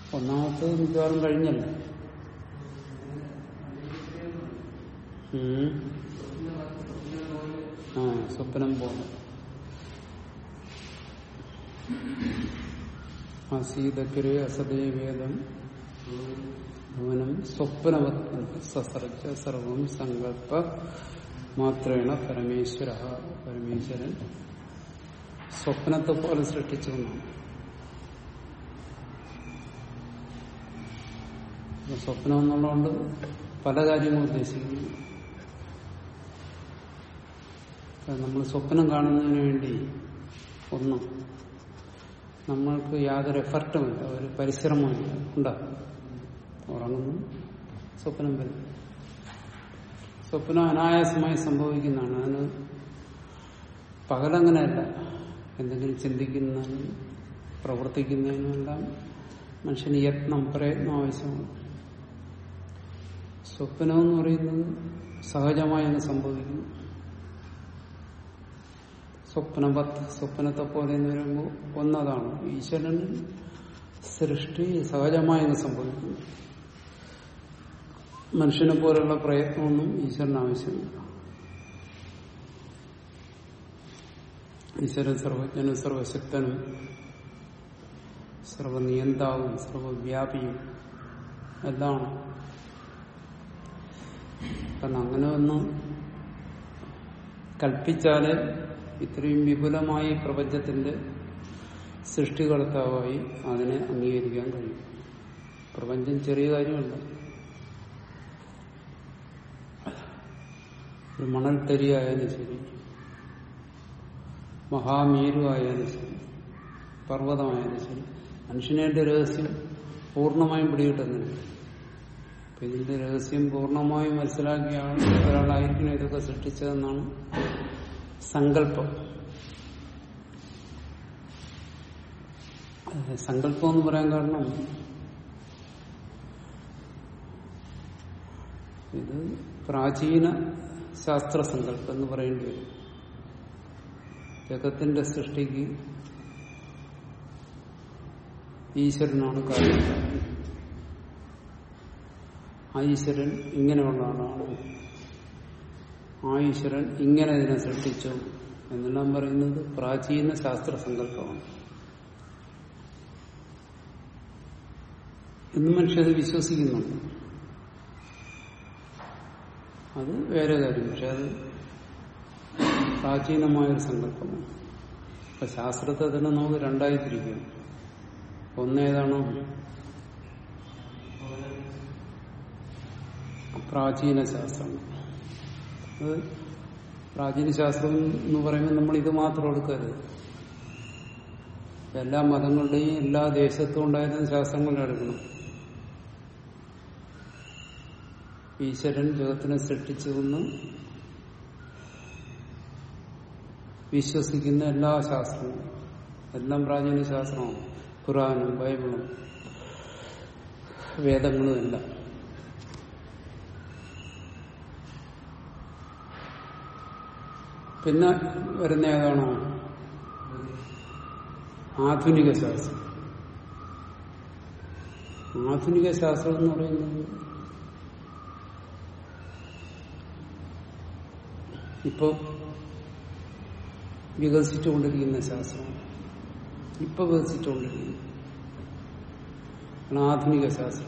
ഒന്നാമത്തെ മിക്കവാറും കഴിഞ്ഞല്ലേ ഉം. ആ സ്വപ്നം പോലെ അസീതക്കര് അസതേ വേദം ഭുവനം സ്വപ്നവത് സസർജ സർവം സങ്കല്പ മാത്രേണ പരമേശ്വര പരമേശ്വരൻ സ്വപ്നത്തെ പോലെ സൃഷ്ടിച്ചു എന്നാണ് അപ്പൊ സ്വപ്നം എന്നുള്ളതുകൊണ്ട് പല കാര്യങ്ങളും ഉദ്ദേശിക്കുന്നു നമ്മൾ സ്വപ്നം കാണുന്നതിന് വേണ്ടി ഒന്ന് നമ്മൾക്ക് യാതൊരു എഫർട്ടുമില്ല ഒരു പരിശ്രമമില്ല ഉണ്ടാകും ഉറങ്ങുന്നു സ്വപ്നം വരും സ്വപ്നം അനായാസമായി സംഭവിക്കുന്നതാണ് അതിന് പകലങ്ങനെയല്ല എന്തെങ്കിലും ചിന്തിക്കുന്നതിനും പ്രവർത്തിക്കുന്നതിനും എല്ലാം മനുഷ്യന് യത്നം പ്രയത്നം ആവശ്യമാണ് സ്വപ്നം എന്ന് പറയുന്നത് സഹജമായി അങ്ങ് സംഭവിക്കുന്നു സ്വപ്നവത്ത് സ്വപ്നത്തെ പോലെ എന്ന് പറയുമ്പോൾ ഒന്നതാണ് ഈശ്വരൻ സൃഷ്ടി സഹജമായി അങ്ങ് സംഭവിക്കുന്നു മനുഷ്യനെ പോലുള്ള പ്രയത്നമൊന്നും ഈശ്വരന് ആവശ്യമില്ല ഈശ്വരൻ സർവജ്ഞനും സർവശക്തനും സർവനിയന്താവും സർവവ്യാപിയും എല്ലാം കാരണം അങ്ങനെ ഒന്ന് കൽപ്പിച്ചാല് ഇത്രയും വിപുലമായി പ്രപഞ്ചത്തിന്റെ സൃഷ്ടികർത്താവായി അതിനെ അംഗീകരിക്കാൻ കഴിയും പ്രപഞ്ചം ചെറിയ കാര്യമല്ല ഒരു മണൽത്തരിയായാലും ശരി മഹാമേരുവായാലും ശരി പർവ്വതമായാലും ശരി മനുഷ്യനെ രഹസ്യം പൂർണ്ണമായും പിടികിട്ടുന്നില്ല അപ്പൊ ഇതിന്റെ രഹസ്യം പൂർണ്ണമായും മനസ്സിലാക്കിയാണ് ഒരാളായിരിക്കണം ഇതൊക്കെ സൃഷ്ടിച്ചതെന്നാണ് സങ്കല്പം അത് സങ്കല്പം എന്ന് പറയാൻ കാരണം ഇത് പ്രാചീന ശാസ്ത്ര സങ്കല്പം എന്ന് പറയേണ്ടി വരും ജഗത്തിന്റെ സൃഷ്ടിക്ക് ഈശ്വരനാണ് കാരണം ആ ഈശ്വരൻ ഇങ്ങനെയുള്ള ആളാണ് ആ ഈശ്വരൻ ഇങ്ങനെ ഇതിനെ സൃഷ്ടിച്ചു എന്നെല്ലാം പറയുന്നത് പ്രാചീന ശാസ്ത്ര സങ്കല്പമാണ് ഇന്ന് മനുഷ്യത് വിശ്വസിക്കുന്നുണ്ട് അത് വേറെ കാര്യം പക്ഷെ അത് പ്രാചീനമായൊരു സങ്കല്പമാണ് അപ്പൊ ശാസ്ത്രത്തെ തന്നെ നമുക്ക് രണ്ടായി തിരിക്കും ഒന്നേതാണോ പ്രാചീന ശാസ്ത്രം അത് പ്രാചീന ശാസ്ത്രം എന്ന് പറയുമ്പോൾ നമ്മൾ ഇത് മാത്രം എടുക്കരുത് എല്ലാ മതങ്ങളുടെയും എല്ലാ ദേശത്തും ഉണ്ടായിരുന്ന ശാസ്ത്രങ്ങളും എടുക്കണം ഈശ്വരൻ ജഗത്തിനെ സൃഷ്ടിച്ചതെന്ന് വിശ്വസിക്കുന്ന എല്ലാ ശാസ്ത്രങ്ങളും എല്ലാം പ്രാചീന ശാസ്ത്രമാണ് ഖുറാനും ബൈബിളും വേദങ്ങളും എല്ലാം പിന്നെ വരുന്ന ഏതാണോ ആധുനിക ശാസ്ത്രം ആധുനിക ശാസ്ത്രം എന്ന് പറയുന്നത് ഇപ്പൊ വികസിച്ചുകൊണ്ടിരിക്കുന്ന ശാസ്ത്രമാണ് ഇപ്പൊ വികസിച്ചുകൊണ്ടിരിക്കുന്നു ആണ് ആധുനിക ശാസ്ത്രം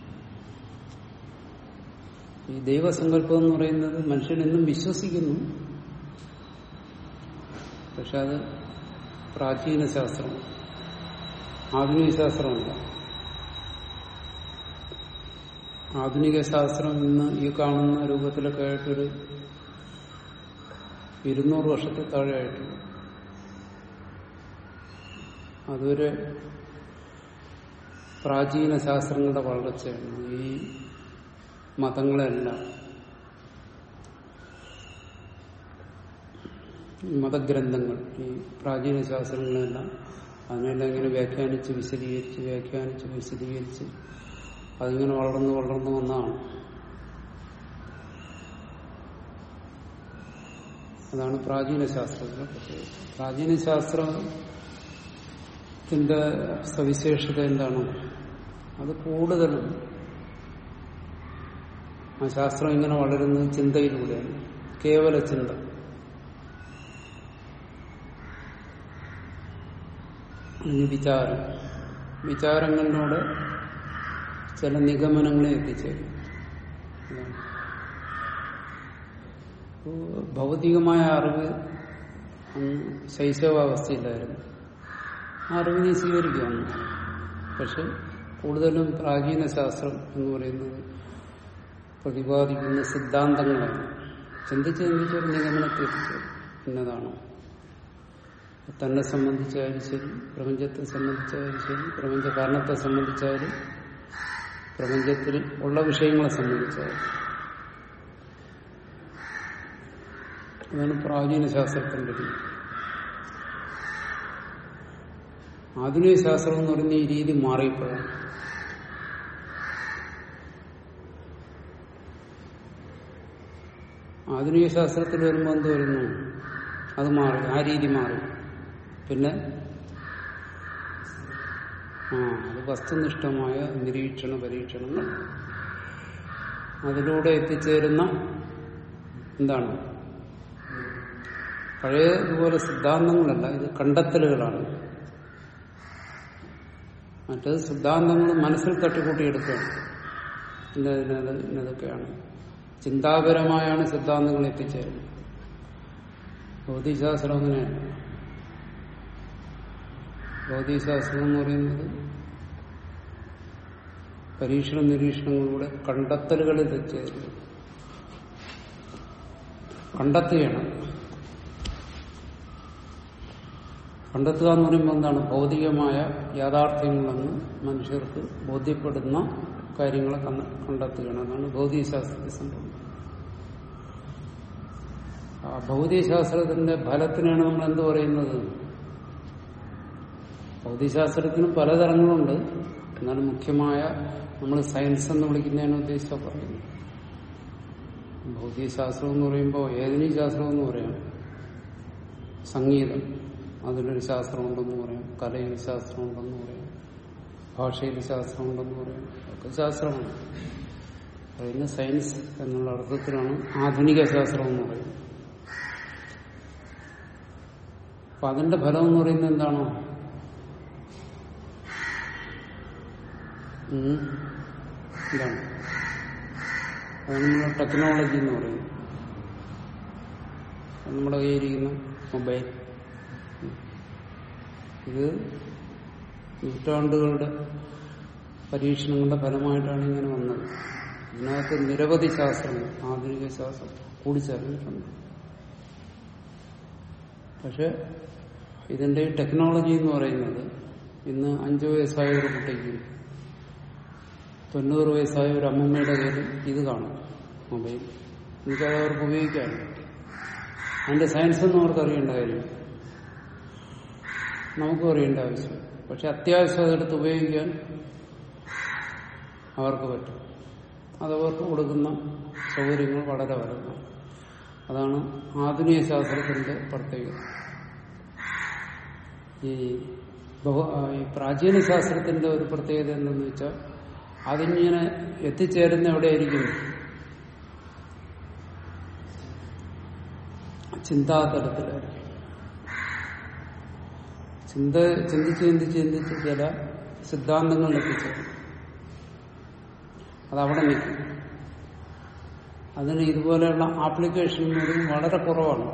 ഈ ദൈവസങ്കല്പം എന്ന് പറയുന്നത് മനുഷ്യൻ എന്നും വിശ്വസിക്കുന്നു പക്ഷെ അത് പ്രാചീന ശാസ്ത്രം ആധുനിക ശാസ്ത്രമല്ല ആധുനിക ശാസ്ത്രം ഇന്ന് ഈ കാണുന്ന രൂപത്തിലൊക്കെ ആയിട്ടൊരു ഇരുന്നൂറ് വർഷത്തെ താഴെ ആയിട്ടുണ്ട് അതൊരു പ്രാചീന ശാസ്ത്രങ്ങളുടെ വളർച്ചയാണ് ഈ മതങ്ങളെല്ലാം ഈ മതഗ്രന്ഥങ്ങൾ ഈ പ്രാചീന ശാസ്ത്രങ്ങളെല്ലാം അതിനെല്ലാം ഇങ്ങനെ വ്യാഖ്യാനിച്ച് വിശദീകരിച്ച് വ്യാഖ്യാനിച്ച് വിശദീകരിച്ച് അതിങ്ങനെ വളർന്നു വളർന്നു വന്നതാണ് അതാണ് പ്രാചീന ശാസ്ത്രത്തിലെ പ്രത്യേകത പ്രാചീന ശാസ്ത്രത്തിന്റെ സവിശേഷത എന്താണ് അത് കൂടുതലും ആ ശാസ്ത്രം ഇങ്ങനെ വളരുന്നത് ചിന്തയിലൂടെയാണ് കേവല ചിന്ത ഇനി വിചാരം വിചാരങ്ങളിലൂടെ ചില നിഗമനങ്ങളെ എത്തിച്ചേരും അതാണ്. ഇപ്പോ ഭൗതികമായ അറിവ് അന്ന് ശൈശവാവസ്ഥയിലായിരുന്നു ആ അറിവ് നീ സ്വീകരിക്കുകയാണ് പക്ഷെ കൂടുതലും പ്രാചീന ശാസ്ത്രം എന്ന് പറയുന്നത് പ്രതിപാദിക്കുന്ന സിദ്ധാന്തങ്ങളാണ് ചിന്തിച്ച് ചിന്തിച്ചൊരു നിഗമനത്തിൽ എത്തിച്ചേരും ഇന്നതാണോ തന്നെ സംബന്ധിച്ചായാലും ശരി പ്രപഞ്ചത്തെ സംബന്ധിച്ചായാലും ശരി പ്രപഞ്ച കാരണത്തെ സംബന്ധിച്ചായാലും പ്രപഞ്ചത്തിൽ ഉള്ള വിഷയങ്ങളെ സംബന്ധിച്ചായാലും അതാണ് പ്രാചീന ശാസ്ത്രത്തിന്റെ രീതി ആധുനിക ശാസ്ത്രം എന്ന് പറയുന്ന ഈ രീതി മാറിയപ്പോഴാണ് ആധുനിക ശാസ്ത്രത്തിൽ വരുമ്പോൾ എന്ത് വരുന്നു അത് മാറി ആ രീതി മാറി പിന്നെ ആ അത് വസ്തുനിഷ്ഠമായ നിരീക്ഷണ പരീക്ഷണങ്ങൾ അതിലൂടെ എത്തിച്ചേരുന്ന എന്താണ് പഴയതുപോലെ സിദ്ധാന്തങ്ങളല്ല ഇത് കണ്ടെത്തലുകളാണ് മറ്റത് സിദ്ധാന്തങ്ങൾ മനസ്സിൽ തട്ടിക്കൂട്ടിയെടുക്കുകയാണ് ഇന്നത് ഇന്നത് ഇന്നതൊക്കെയാണ് ചിന്താപരമായാണ് സിദ്ധാന്തങ്ങൾ എത്തിച്ചേരുന്നത് ഭൗതികശാസ്ത്രം അങ്ങനെയല്ല ഭൗതികശാസ്ത്രം എന്ന് പറയുന്നത് പരീക്ഷണ നിരീക്ഷണങ്ങളിലൂടെ കണ്ടെത്തലുകളിൽ എത്തിച്ചേരുന്നത് കണ്ടെത്തുകയാണ് കണ്ടെത്തുക എന്ന് പറയുമ്പോൾ എന്താണ് ഭൗതികമായ യാഥാർത്ഥ്യങ്ങളെന്ന് മനുഷ്യർക്ക് ബോധ്യപ്പെടുന്ന കാര്യങ്ങളെ കണ്ട- കണ്ടെത്തുകയാണ് അതാണ് ഭൗതികശാസ്ത്രത്തെ സംഭവം ആ ഭൗതികശാസ്ത്രത്തിന്റെ ഫലത്തിനാണ് നമ്മൾ എന്ത് പറയുന്നത് ഭൗതികശാസ്ത്രത്തിനും പലതരങ്ങളുണ്ട് എന്നാൽ മുഖ്യമായ നമ്മൾ സയൻസ് എന്ന് വിളിക്കുന്നതിന് ഉദ്ദേശിച്ച പറയുന്നു ഭൗതികശാസ്ത്രം എന്ന് പറയുമ്പോൾ ഏതിനും ശാസ്ത്രം എന്ന് പറയാം സംഗീതം അതിലൊരു ശാസ്ത്രമുണ്ടെന്ന് പറയാം കലയിൽ ശാസ്ത്രമുണ്ടെന്ന് പറയാം ഭാഷയിൽ ശാസ്ത്രമുണ്ടെന്ന് പറയാം ഒക്കെ ശാസ്ത്രമാണ് പറയുന്ന സയൻസ് എന്നുള്ള അർത്ഥത്തിലാണ് ആധുനിക ശാസ്ത്രം എന്ന് പറയുന്നത് അപ്പൊ അതിന്റെ ഫലം എന്ന് പറയുന്നത് എന്താണോ ഉം. ഇതാണ് അത് നമ്മൾ ടെക്നോളജി എന്ന് പറയുന്നത് അത് നമ്മുടെ കയ്യിരിക്കുന്ന മൊബൈൽ ഇത് നൂറ്റാണ്ടുകളുടെ പരീക്ഷണങ്ങളുടെ ഫലമായിട്ടാണ് ഇങ്ങനെ വന്നത് ഇതിനകത്ത് നിരവധി ശാസ്ത്രങ്ങൾ ആധുനിക ശാസ്ത്രം കൂടിച്ചേർന്നിട്ടുണ്ട് പക്ഷെ ഇതിന്റെ ഈ ടെക്നോളജി എന്ന് പറയുന്നത് ഇന്ന് അഞ്ചു വയസ്സായ ഒരു കുട്ടിക്ക് തൊണ്ണൂറ് വയസ്സായ ഒരു അമ്മമ്മയുടെ കയ്യിൽ ഇത് കാണും മൊബൈൽ എനിക്കത് അവർക്ക് ഉപയോഗിക്കാൻ അതിന്റെ സയൻസ് ഒന്നും അവർക്ക് അറിയേണ്ട കാര്യം നമുക്കും അറിയേണ്ട ആവശ്യം പക്ഷെ അത്യാവശ്യം അതെടുത്ത് ഉപയോഗിക്കാൻ അവർക്ക് പറ്റും അതവർക്ക് കൊടുക്കുന്ന സൗകര്യങ്ങൾ വളരെ വലുതാണ് അതാണ് ആധുനിക ശാസ്ത്രത്തിന്റെ പ്രത്യേകത ഈ ബഹു- ആ, ഈ പ്രാചീന ശാസ്ത്രത്തിന്റെ ഒരു പ്രത്യേകത എന്തെന്ന് വെച്ചാൽ അതിങ്ങനെ എത്തിച്ചേരുന്ന എവിടെയായിരിക്കും ചിന്താതലത്തിലായിരിക്കും ചിന്ത ചിന്തിച്ച് ചിന്തിച്ച് ചിന്തിച്ച് ചില സിദ്ധാന്തങ്ങളിൽ എത്തിച്ചേരും അതവിടെ നിൽക്കും അതിന് ഇതുപോലെയുള്ള ആപ്ലിക്കേഷൻ എന്ന് പറയുന്നത് വളരെ കുറവാണ്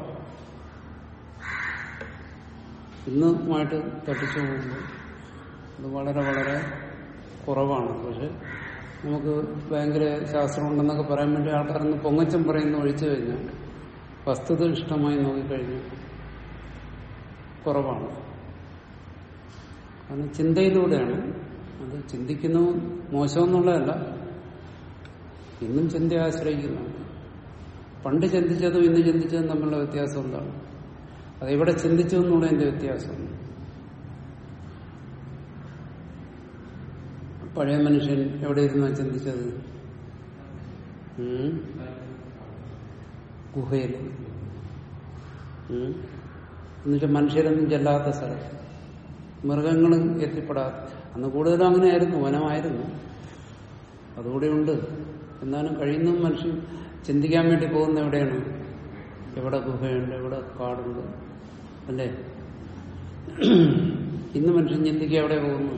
ഇന്നുമായിട്ട് തട്ടിച്ചു പോകുമ്പോൾ അത് വളരെ വളരെ കുറവാണ് പക്ഷെ നമുക്ക് ഭയങ്കര ശാസ്ത്രം ഉണ്ടെന്നൊക്കെ പറയാൻ വേണ്ടി ആൾക്കാരൊന്ന് പൊങ്ങച്ചം പറയുന്ന ഒഴിച്ചു കഴിഞ്ഞാൽ വസ്തുത ഇഷ്ടമായി നോക്കിക്കഴിഞ്ഞാൽ കുറവാണ് കാരണം ചിന്തയിലൂടെയാണ് അത് ചിന്തിക്കുന്നു മോശമെന്നുള്ളതല്ല ഇന്നും ചിന്തയെ ആശ്രയിക്കുന്നു പണ്ട് ചിന്തിച്ചതും ഇന്ന് ചിന്തിച്ചതും തമ്മിലുള്ള വ്യത്യാസം എന്താണ് അതെവിടെ ചിന്തിച്ചു എന്നുള്ളതിന്റെ വ്യത്യാസം പഴയ മനുഷ്യൻ എവിടെ ഇരുന്നാ ചിന്തിച്ചത് ഉം? ഗുഹയിൽ ഉം? എന്നുവെച്ചാൽ മനുഷ്യരൊന്നും ചെല്ലാത്ത സ്ഥലം മൃഗങ്ങളും എത്തിപ്പെടാത്ത അന്ന് കൂടുതലും അങ്ങനെയായിരുന്നു വനമായിരുന്നു അതുകൂടെ ഉണ്ട് എന്നാലും കഴിയുന്നതും മനുഷ്യൻ ചിന്തിക്കാൻ വേണ്ടി പോകുന്ന എവിടെയാണ് എവിടെ ഗുഹയുണ്ട് എവിടെ കാടുണ്ട് അല്ലേ ഇന്ന് മനുഷ്യൻ ചിന്തിക്കുക എവിടെ പോകുന്നു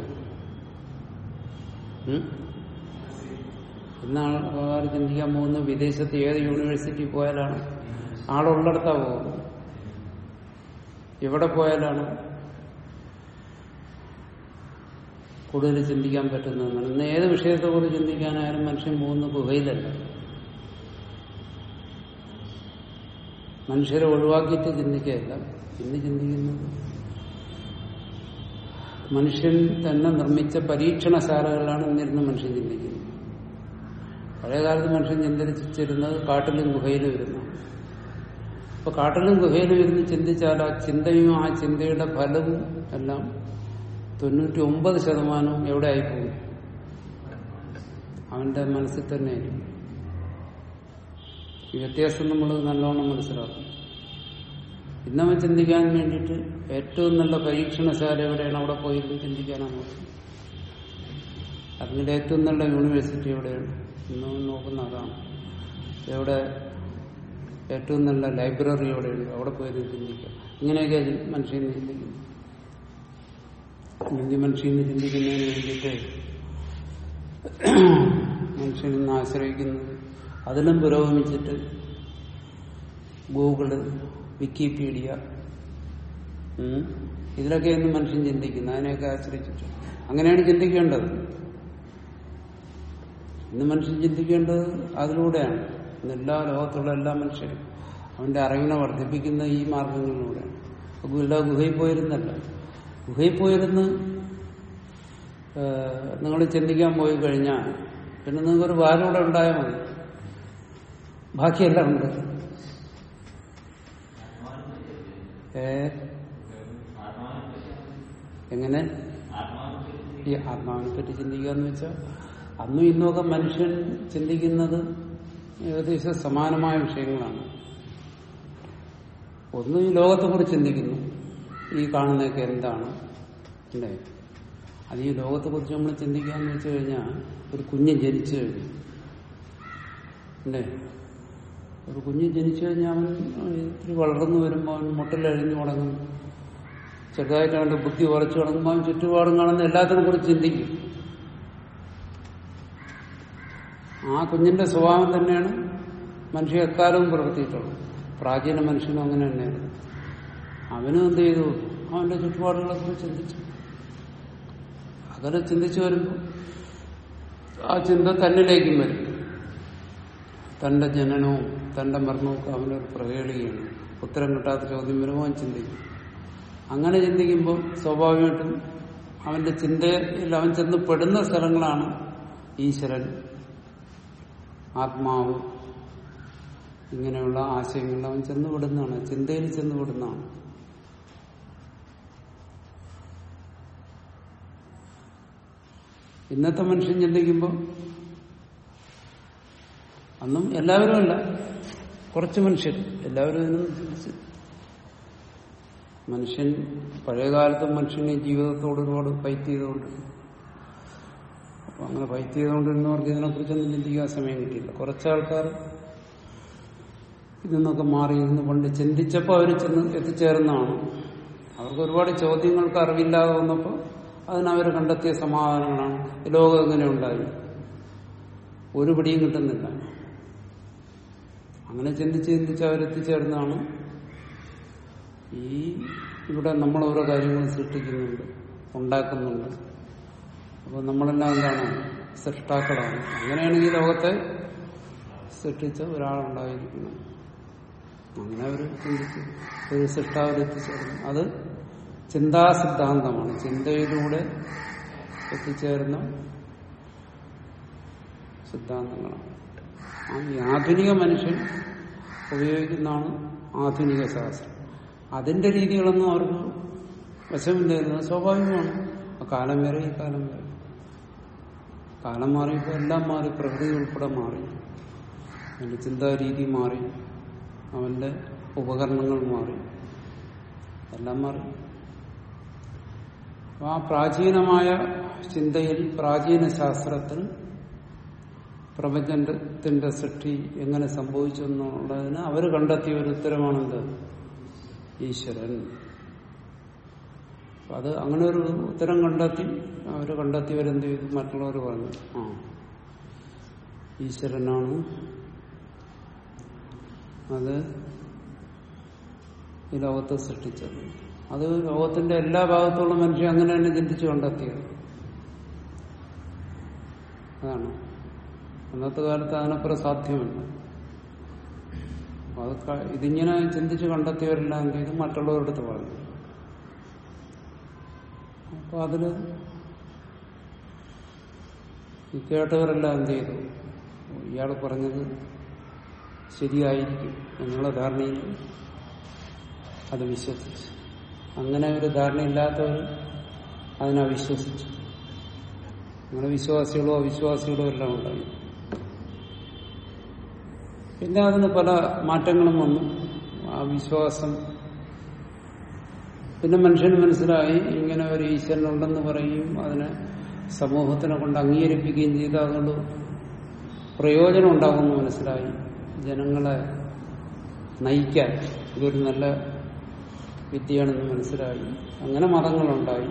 ഉം? ഇന്ന് ആൾക്കാർ ചിന്തിക്കാൻ പോകുന്നത് വിദേശത്ത് ഏത് യൂണിവേഴ്സിറ്റി പോയാലാണ് ആളുള്ളിടത്താ പോകുന്നത് എവിടെ പോയാലാണ് കൂടുതൽ ചിന്തിക്കാൻ പറ്റുന്നതെന്നാണ് ഇന്ന് ഏത് വിഷയത്തെ കുറിച്ച് ചിന്തിക്കാനായാലും മനുഷ്യൻ പോകുന്ന ഗുഹയിലല്ല മനുഷ്യരെ ഒഴിവാക്കിയിട്ട് ചിന്തിക്കുകയല്ല ഇന്ന് ചിന്തിക്കുന്നത് മനുഷ്യൻ തന്നെ നിർമ്മിച്ച പരീക്ഷണശാലകളിലാണ് ഇന്നിരുന്ന് മനുഷ്യൻ ചിന്തിക്കുന്നത് പഴയ കാലത്ത് മനുഷ്യൻ ചിന്തിച്ചിരുന്നത് കാട്ടിലും ഗുഹയിലും ഇരുന്നു അപ്പൊ കാട്ടിലും ഗുഹയിലും ഇരുന്ന് ചിന്തിച്ചാൽ ആ ചിന്തയും ആ ചിന്തയുടെ ഫലവും എല്ലാം തൊണ്ണൂറ്റി ഒമ്പത് ശതമാനവും എവിടെ ആയിപ്പോകും അവന്റെ മനസ്സിൽ തന്നെ ആയിരിക്കും ഈ വ്യത്യാസം നമ്മൾ നല്ലോണം മനസ്സിലാക്കും ഇന്നവൻ ചിന്തിക്കാൻ വേണ്ടിയിട്ട് ഏറ്റവും നല്ല പരീക്ഷണശാല എവിടെയാണ് അവിടെ പോയിരുന്ന് ചിന്തിക്കാനാണ് നോക്കുന്നത് അതിന്റെ ഏറ്റവും നല്ല യൂണിവേഴ്സിറ്റി എവിടെയാണ് ഇന്നവൻ നോക്കുന്ന അതാണ് എവിടെ ഏറ്റവും നല്ല ലൈബ്രറി എവിടെയുണ്ട് അവിടെ പോയിരുന്ന് ചിന്തിക്കുക ഇങ്ങനെയൊക്കെ മനുഷ്യൻ ചിന്തിക്കുന്നു ഹിന്ദി മനുഷ്യന് ചിന്തിക്കുന്നതിന് വേണ്ടിയിട്ട് മനുഷ്യൻ ഇന്ന് ആശ്രയിക്കുന്നത് അതിലും പുരോഗമിച്ചിട്ട് ഗൂഗിള് വിക്കിപീഡിയ ഉം, ഇതിലൊക്കെ ഇന്ന് മനുഷ്യൻ ചിന്തിക്കുന്നത് അതിനെയൊക്കെ ആശ്രയിച്ചിട്ട് അങ്ങനെയാണ് ചിന്തിക്കേണ്ടത് ഇന്ന് മനുഷ്യൻ ചിന്തിക്കേണ്ടത് അതിലൂടെയാണ് ഇന്ന് എല്ലാ ലോകത്തുള്ള എല്ലാ മനുഷ്യരും അവന്റെ അറിവിനെ വർദ്ധിപ്പിക്കുന്ന ഈ മാർഗങ്ങളിലൂടെയാണ് അപ്പൊ എല്ലാ ഗുഹയിൽ പോയിരുന്നല്ല ഗുഹയിൽ പോയിരുന്ന് നിങ്ങൾ ചിന്തിക്കാൻ പോയി കഴിഞ്ഞാൽ പിന്നെ നിങ്ങൾക്കൊരു വാലൂടെ ഉണ്ടായാൽ മതി ബാക്കിയെല്ലാം ഉണ്ട് ഏ എങ്ങനെ ഈ ആത്മാവിനെ പറ്റി ചിന്തിക്കുക എന്ന് വെച്ചാൽ അന്നും ഇന്നുമൊക്കെ മനുഷ്യൻ ചിന്തിക്കുന്നത് ഏകദേശം സമാനമായ വിഷയങ്ങളാണ് ഒന്ന് ഈ ലോകത്തെക്കുറിച്ച് ചിന്തിക്കുന്നു ഈ കാണുന്നതൊക്കെ എന്താണ് അല്ലേ അത് ഈ ലോകത്തെക്കുറിച്ച് നമ്മൾ ചിന്തിക്കാന്ന് വെച്ച് കഴിഞ്ഞാൽ ഒരു കുഞ്ഞ് ജനിച്ചു കഴിഞ്ഞു അല്ലേ ഒരു കുഞ്ഞ് ജനിച്ചു കഴിഞ്ഞാൽ അവൻ ഇത്തിരി വളർന്നു വരുമ്പോൾ അവൻ മുട്ടലഴിഞ്ഞു തുടങ്ങും ചെറുതായിട്ട് അവന്റെ ബുദ്ധി ഉറച്ചു തുടങ്ങുമ്പോൾ അവൻ ചുറ്റുപാടും കാണുന്ന എല്ലാത്തിനെ കുറിച്ച് ചിന്തിക്കും ആ കുഞ്ഞിന്റെ സ്വഭാവം തന്നെയാണ് മനുഷ്യ എക്കാലവും പ്രവർത്തിയിട്ടുള്ളത് പ്രാചീന മനുഷ്യനും അങ്ങനെ തന്നെയായിരുന്നു അവനും എന്ത് ചെയ്തു അവന്റെ ചുറ്റുപാടുകളെ കുറിച്ച് ചിന്തിച്ചു അങ്ങനെ ചിന്തിച്ചു വരുമ്പോൾ ആ ചിന്ത തന്നിലേക്കും വരും തന്റെ ജനനവും തന്റെ മരണവും ഒക്കെ അവനൊരു പ്രകേളിയാണ് ഉത്തരം കിട്ടാത്ത ചോദ്യം വരുമ്പോൾ അവൻ ചിന്തിക്കും അങ്ങനെ ചിന്തിക്കുമ്പോൾ സ്വാഭാവികമായിട്ടും അവന്റെ ചിന്തയിൽ അവൻ ചെന്ന് പെടുന്ന സ്ഥലങ്ങളാണ് ഈശ്വരൻ ആത്മാവ് ഇങ്ങനെയുള്ള ആശയങ്ങളിൽ അവൻ ചെന്ന് വിടുന്നതാണ് ചിന്തയിൽ ചെന്ന് വിടുന്നതാണ് ഇന്നത്തെ മനുഷ്യൻ ചിന്തിക്കുമ്പോൾ അന്നും എല്ലാവരും അല്ല കുറച്ച് മനുഷ്യർ എല്ലാവരും ഇതിനും ചിന്തിച്ച് മനുഷ്യൻ പഴയകാലത്തും മനുഷ്യന് ജീവിതത്തോട് ഒരുപാട് ഫൈറ്റ് ചെയ്തുകൊണ്ട് അപ്പൊ അങ്ങനെ ഫൈറ്റ് ചെയ്തുകൊണ്ടിരുന്നവർക്ക് ഇതിനെക്കുറിച്ചൊന്നും ചിന്തിക്കാൻ സമയം കിട്ടിയില്ല കുറച്ച് ആൾക്കാർ ഇതിൽ നിന്നൊക്കെ മാറി ഇരുന്ന് പണ്ട് ചിന്തിച്ചപ്പോൾ അവർ ചെന്ന് എത്തിച്ചേർന്നതാണ് അവർക്ക് ഒരുപാട് ചോദ്യങ്ങൾക്ക് അറിവില്ലാതെ വന്നപ്പോൾ അതിനവർ കണ്ടെത്തിയ സമാധാനങ്ങളാണ് ഈ ലോകം എങ്ങനെ ഉണ്ടായി ഒരു പിടിയും കിട്ടുന്നില്ല അങ്ങനെ ചിന്തിച്ച് ചിന്തിച്ച് അവരെത്തിച്ചേർന്നതാണ് ഈ ഇവിടെ നമ്മൾ ഓരോ കാര്യങ്ങളും സൃഷ്ടിക്കുന്നുണ്ട് ഉണ്ടാക്കുന്നുണ്ട് അപ്പോൾ നമ്മളെല്ലാം എന്താണ് സൃഷ്ടാക്കളാണ് അങ്ങനെയാണെങ്കിൽ ലോകത്തെ സൃഷ്ടിച്ച ഒരാളുണ്ടായിരിക്കണം അങ്ങനെ അവർ ചിന്തിച്ച് ഒരു സൃഷ്ടാവിൽ എത്തിച്ചേർന്നു അത് ചിന്താ സിദ്ധാന്തമാണ് ചിന്തയിലൂടെ എത്തിച്ചേർന്ന സിദ്ധാന്തങ്ങളാണ് ആ ഈ ആധുനിക മനുഷ്യൻ ഉപയോഗിക്കുന്നതാണ് ആധുനിക ശാസ്ത്രം അതിന്റെ രീതികളൊന്നും അവർക്ക് വശമില്ലായിരുന്നു അത് സ്വാഭാവികമാണ് ആ കാലം വരെ ഈ കാലം വരെ കാലം മാറിയപ്പോൾ എല്ലാം മാറി പ്രകൃതി ഉൾപ്പെടെ മാറി അവന്റെ ചിന്താരീതി മാറി അവന്റെ ഉപകരണങ്ങൾ മാറി എല്ലാം മാറി അപ്പൊ ആ പ്രാചീനമായ ചിന്തയിൽ പ്രാചീന ശാസ്ത്രത്തിൽ പ്രപഞ്ചത്തിന്റെ സൃഷ്ടി എങ്ങനെ സംഭവിച്ചു എന്നുള്ളതിന് അവർ കണ്ടെത്തിയ ഒരു ഉത്തരമാണെന്ത് ഈശ്വരൻ അപ്പൊ അത് അങ്ങനെ ഒരു ഉത്തരം കണ്ടെത്തി അവർ കണ്ടെത്തിയവരെന്ത് ചെയ്തു മറ്റുള്ളവർ പറഞ്ഞു ആ ഈശ്വരനാണ് അത് ഈ ലോകത്തെ സൃഷ്ടിച്ചത് അത് ലോകത്തിന്റെ എല്ലാ ഭാഗത്തുള്ള മനുഷ്യൻ അങ്ങനെ തന്നെ ചിന്തിച്ചു കണ്ടെത്തിയത് അതാണ് അന്നത്തെ കാലത്ത് അതിനപ്പുറം സാധ്യമല്ല അപ്പൊ അത് ക- ഇതിങ്ങനെ ചിന്തിച്ച് കണ്ടെത്തിയവരെല്ലാം എന്ത് ചെയ്തു മറ്റുള്ളവരുടെ അടുത്ത് പറഞ്ഞു അപ്പൊ അതില് ഈ കേട്ടവരെല്ലാം എന്ത് ചെയ്തു ഇയാൾ പറഞ്ഞത് ശരിയായിരിക്കും എന്നുള്ള ധാരണയിൽ അത് വിശ്വസിച്ചു അങ്ങനെ ഒരു ധാരണയില്ലാത്തവർ അതിനെ വിശ്വസിച്ചു അങ്ങനെ വിശ്വാസികളോ അവിശ്വാസികളോ എല്ലാം ഉണ്ടായി പിന്നെ അതിന് പല മാറ്റങ്ങളും വന്നു ആ വിശ്വാസം പിന്നെ മനുഷ്യന് മനസ്സിലായി ഇങ്ങനെ ഒരു ഈശ്വരനുണ്ടെന്ന് പറയുകയും അതിനെ സമൂഹത്തിനെ കൊണ്ട് അംഗീകരിപ്പിക്കുകയും ചെയ്ത് അതുകൊണ്ട് പ്രയോജനം ഉണ്ടാകുമെന്ന് മനസ്സിലായി ജനങ്ങളെ നയിക്കാൻ ഇതൊരു നല്ല വിദ്യയാണെന്ന് മനസ്സിലായി അങ്ങനെ മതങ്ങളുണ്ടായി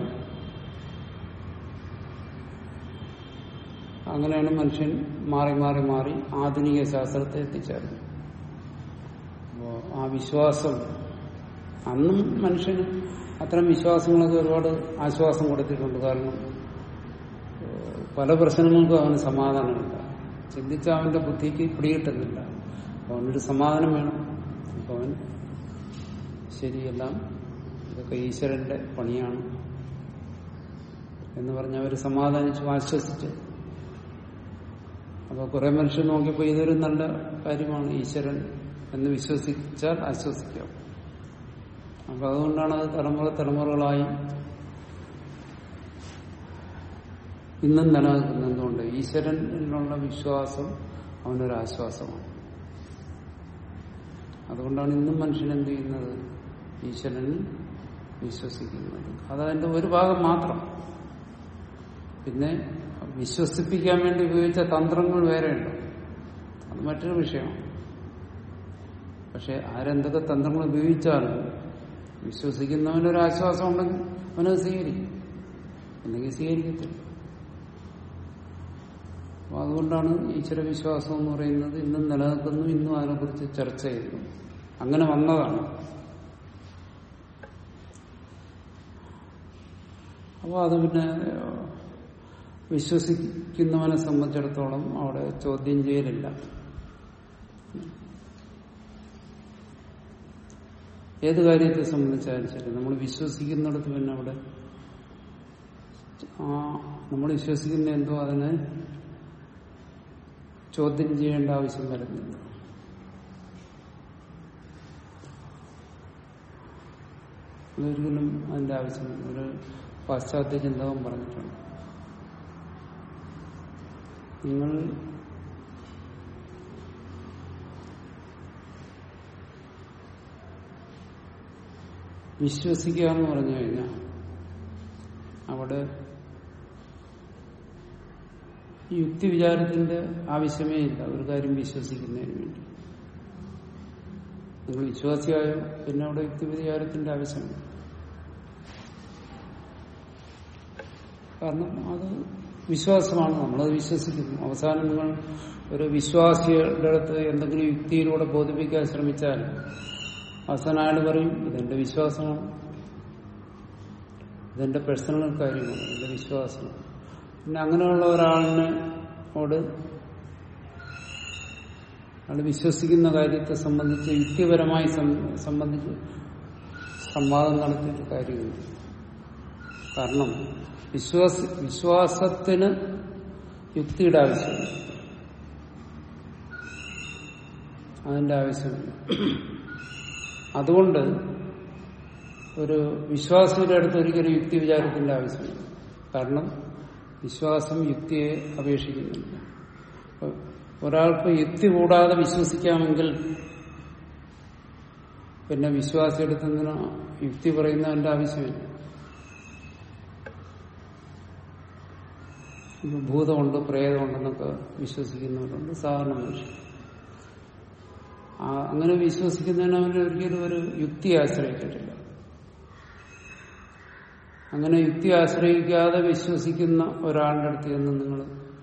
അങ്ങനെയാണ് മനുഷ്യൻ മാറി മാറി മാറി ആധുനിക ശാസ്ത്രത്തെ എത്തിച്ചേർന്നത് അപ്പോ ആ വിശ്വാസം അന്നും മനുഷ്യന് അത്തരം വിശ്വാസങ്ങളൊക്കെ ഒരുപാട് ആശ്വാസം കൊടുത്തിട്ടുണ്ട് കാരണം ഏഹ്, പല പ്രശ്നങ്ങൾക്കും അവന് സമാധാനമില്ല ചിന്തിച്ച അവന്റെ ബുദ്ധിക്ക് പിടികിട്ടുന്നില്ല അപ്പൊ അവനൊരു സമാധാനം വേണം അപ്പൊ അവൻ ശരിയെല്ലാം ഇതൊക്കെ ഈശ്വരന്റെ പണിയാണ് എന്ന് പറഞ്ഞ് അവർ സമാധാനിച്ചു ആശ്വസിച്ചു അപ്പൊ കുറെ മനുഷ്യർ നോക്കിയപ്പോ ഇതൊരു നല്ല കാര്യമാണ് ഈശ്വരൻ എന്ന് വിശ്വസിച്ചാൽ ആശ്വസിക്കാം അപ്പൊ അതുകൊണ്ടാണ് അത് തലമുറ തലമുറകളായി ഇന്നും നിലനിൽക്കുന്നത് എന്തുകൊണ്ട് ഈശ്വരനിലുള്ള വിശ്വാസം അവനൊരു ആശ്വാസമാണ് അതുകൊണ്ടാണ് ഇന്നും മനുഷ്യൻ എന്ത് ചെയ്യുന്നത് ഈശ്വരനിൽ വിശ്വസിക്കുന്നത് അതതിന്റെ ഒരു ഭാഗം മാത്രം പിന്നെ വിശ്വസിപ്പിക്കാൻ വേണ്ടി ഉപയോഗിച്ച തന്ത്രങ്ങൾ വേറെയുണ്ട് അത് മറ്റൊരു വിഷയമാണ് പക്ഷെ ആരെന്തൊക്കെ തന്ത്രങ്ങൾ ഉപയോഗിച്ചാലും വിശ്വസിക്കുന്നവനൊരു ആശ്വാസം ഉണ്ടെങ്കിൽ അവനത് സ്വീകരിക്കും അല്ലെങ്കിൽ സ്വീകരിക്കത്തില്ല അപ്പൊ അതുകൊണ്ടാണ് ഈശ്വര വിശ്വാസം എന്ന് പറയുന്നത് ഇന്നും നിലനിൽക്കുന്നു ഇന്നും അതിനെക്കുറിച്ച് ചർച്ച ചെയ്യുന്നു അങ്ങനെ വന്നതാണ് അപ്പോൾ അത് പിന്നെ വിശ്വസിക്കുന്നവനെ സംബന്ധിച്ചിടത്തോളം അവിടെ ചോദ്യം ചെയ്യലില്ല ഏത് കാര്യത്തെ സംബന്ധിച്ചാലും ശരി നമ്മൾ വിശ്വസിക്കുന്നിടത്ത് പിന്നെ അവിടെ ആ നമ്മൾ വിശ്വസിക്കുന്ന എന്തോ അതിനെ ചോദ്യം ചെയ്യേണ്ട ആവശ്യം വരുന്നില്ല അതൊരിക്കലും അതിന്റെ ആവശ്യമില്ല ഒരു പാശ്ചാത്യ ചിന്തകം പറഞ്ഞിട്ടുണ്ട് നിങ്ങൾ വിശ്വസിക്കുക എന്ന് പറഞ്ഞു കഴിഞ്ഞാൽ അവിടെ യുക്തി വിചാരത്തിന്റെ ആവശ്യമേ ഇല്ല ഒരു കാര്യം വിശ്വസിക്കുന്നതിന് വേണ്ടി നിങ്ങൾ വിശ്വാസിയായോ പിന്നെ അവിടെ യുക്തി വിചാരത്തിന്റെ ആവശ്യമില്ല കാരണം അത് വിശ്വാസമാണ് നമ്മളത് വിശ്വസിക്കുന്നു അവസാനം നിങ്ങൾ ഒരു വിശ്വാസിയുടെ അടുത്ത് എന്തെങ്കിലും യുക്തിയിലൂടെ ബോധിപ്പിക്കാൻ ശ്രമിച്ചാൽ അവസാനം അയാൾ പറയും ഇതെന്റെ വിശ്വാസമാണ് ഇതെന്റെ പേഴ്സണൽ കാര്യമാണ് എന്റെ വിശ്വാസമാണ് പിന്നെ അങ്ങനെയുള്ള ഒരാളിനോട് അയാൾ വിശ്വസിക്കുന്ന കാര്യത്തെ സംബന്ധിച്ച് യുക്തിപരമായി സം- സംബന്ധിച്ച് സംവാദം നടത്തിയിട്ട് കാര്യമില്ല കാരണം വിശ്വാസ വിശ്വാസത്തിന് യുക്തിയുടെ ആവശ്യമില്ല അതിന്റെ ആവശ്യമില്ല അതുകൊണ്ട് ഒരു വിശ്വാസിയുടെ അടുത്ത് ഒരിക്കലും യുക്തി വിചാരത്തിന്റെ ആവശ്യമില്ല കാരണം വിശ്വാസം യുക്തിയെ അപേക്ഷിക്കുന്നില്ല അപ്പൊ ഒരാൾക്ക് യുക്തി കൂടാതെ വിശ്വസിക്കാമെങ്കിൽ പിന്നെ വിശ്വാസിയെടുത്ത് എന്തിനാ യുക്തി പറയുന്നതിന്റെ ആവശ്യമില്ല ഇപ്പൊ ഭൂതമുണ്ട് പ്രേതമുണ്ടെന്നൊക്കെ വിശ്വസിക്കുന്നവരുണ്ട് സാധാരണ മനുഷ്യർ ആ അങ്ങനെ വിശ്വസിക്കുന്നതിന് അവർ ഒരിക്കലും ഒരു യുക്തി ആശ്രയിച്ചിട്ടില്ല അങ്ങനെ യുക്തി ആശ്രയിക്കാതെ വിശ്വസിക്കുന്ന ഒരാളുടെ അടുത്ത് ചെന്ന് നിങ്ങൾ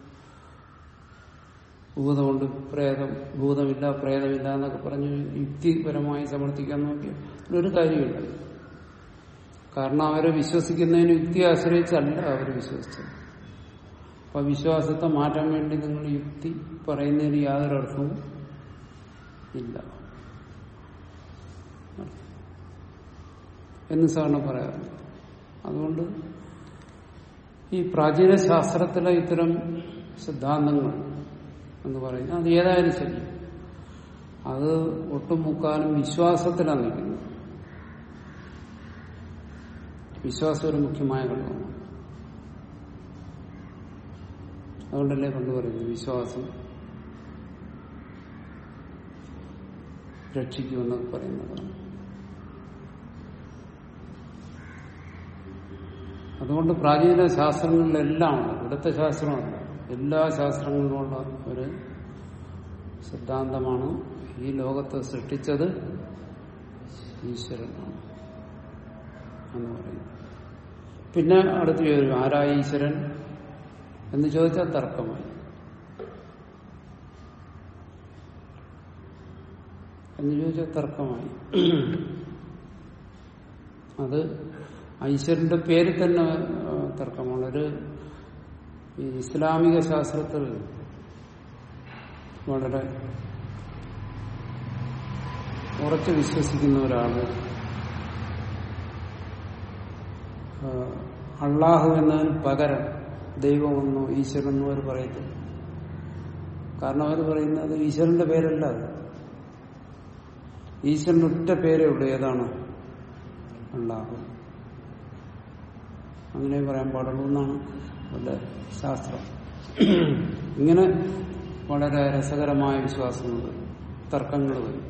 ഭൂതമുണ്ട് പ്രേതം ഭൂതമില്ല പ്രേതമില്ല എന്നൊക്കെ പറഞ്ഞ് യുക്തിപരമായി സമർത്ഥിക്കാൻ നോക്കിയ ഒരു കാര്യമില്ല കാരണം അവരെ വിശ്വസിക്കുന്നതിന് യുക്തി ആശ്രയിച്ചല്ല അവർ വിശ്വസിച്ചത് അപ്പൊ വിശ്വാസത്തെ മാറ്റാൻ വേണ്ടി നിങ്ങൾ യുക്തി പറയുന്നതിന് യാതൊരു അർത്ഥവും ഇല്ല എന്ന് സാറിന് പറയാറുണ്ട് അതുകൊണ്ട് ഈ പ്രാചീന ശാസ്ത്രത്തിലെ ഇത്തരം സിദ്ധാന്തങ്ങൾ എന്ന് പറയുന്നത് അത് ഏതായാലും ശരി അത് ഒട്ടും മുക്കാലും വിശ്വാസത്തിലാണ് നിൽക്കുന്നത് വിശ്വാസം ഒരു മുഖ്യമായ ഘടകമാണ് അതുകൊണ്ടല്ലേ പണ്ട് പറയുന്നത് വിശ്വാസം രക്ഷിക്കുമെന്നൊക്കെ പറയുന്നതാണ് അതുകൊണ്ട് പ്രാചീന ശാസ്ത്രങ്ങളിലെല്ലാം ഉണ്ട് ഇവിടുത്തെ ശാസ്ത്രമല്ല എല്ലാ ശാസ്ത്രങ്ങളിലുമുള്ള ഒരു സിദ്ധാന്തമാണ് ഈ ലോകത്തെ സൃഷ്ടിച്ചത് ഈശ്വരനാണ് എന്ന് പറയുന്നത് പിന്നെ അടുത്ത് ചോദിക്കും ആരാ ഈശ്വരൻ എന്ന് ചോദിച്ചാൽ തർക്കമായി എന്ന് ചോദിച്ചാൽ തർക്കമായി അത് ഈശ്വരന്റെ പേരിൽ തന്നെ ആ, തർക്കമാണ് ഒരു ഈ ഇസ്ലാമിക ശാസ്ത്രത്തിൽ വളരെ ഉറച്ചു വിശ്വസിക്കുന്ന ഒരാള് ആ, അള്ളാഹു എന്നതിന് പകരം ദൈവമെന്നോ ഈശ്വരനെന്നോ അവർ പറയത്തില്ല കാരണം അവർ പറയുന്നത് ഈശ്വരന്റെ പേരല്ല അത് ഈശ്വരന് ഒറ്റ പേരേ ഉള്ളൂ ഏതാണ് അള്ളാഹു അങ്ങനെ പറയാൻ പാടുള്ളൂ എന്നാണ് അവരുടെ ശാസ്ത്രം ഇങ്ങനെ വളരെ രസകരമായ വിശ്വാസങ്ങൾ വരും തർക്കങ്ങൾ വരും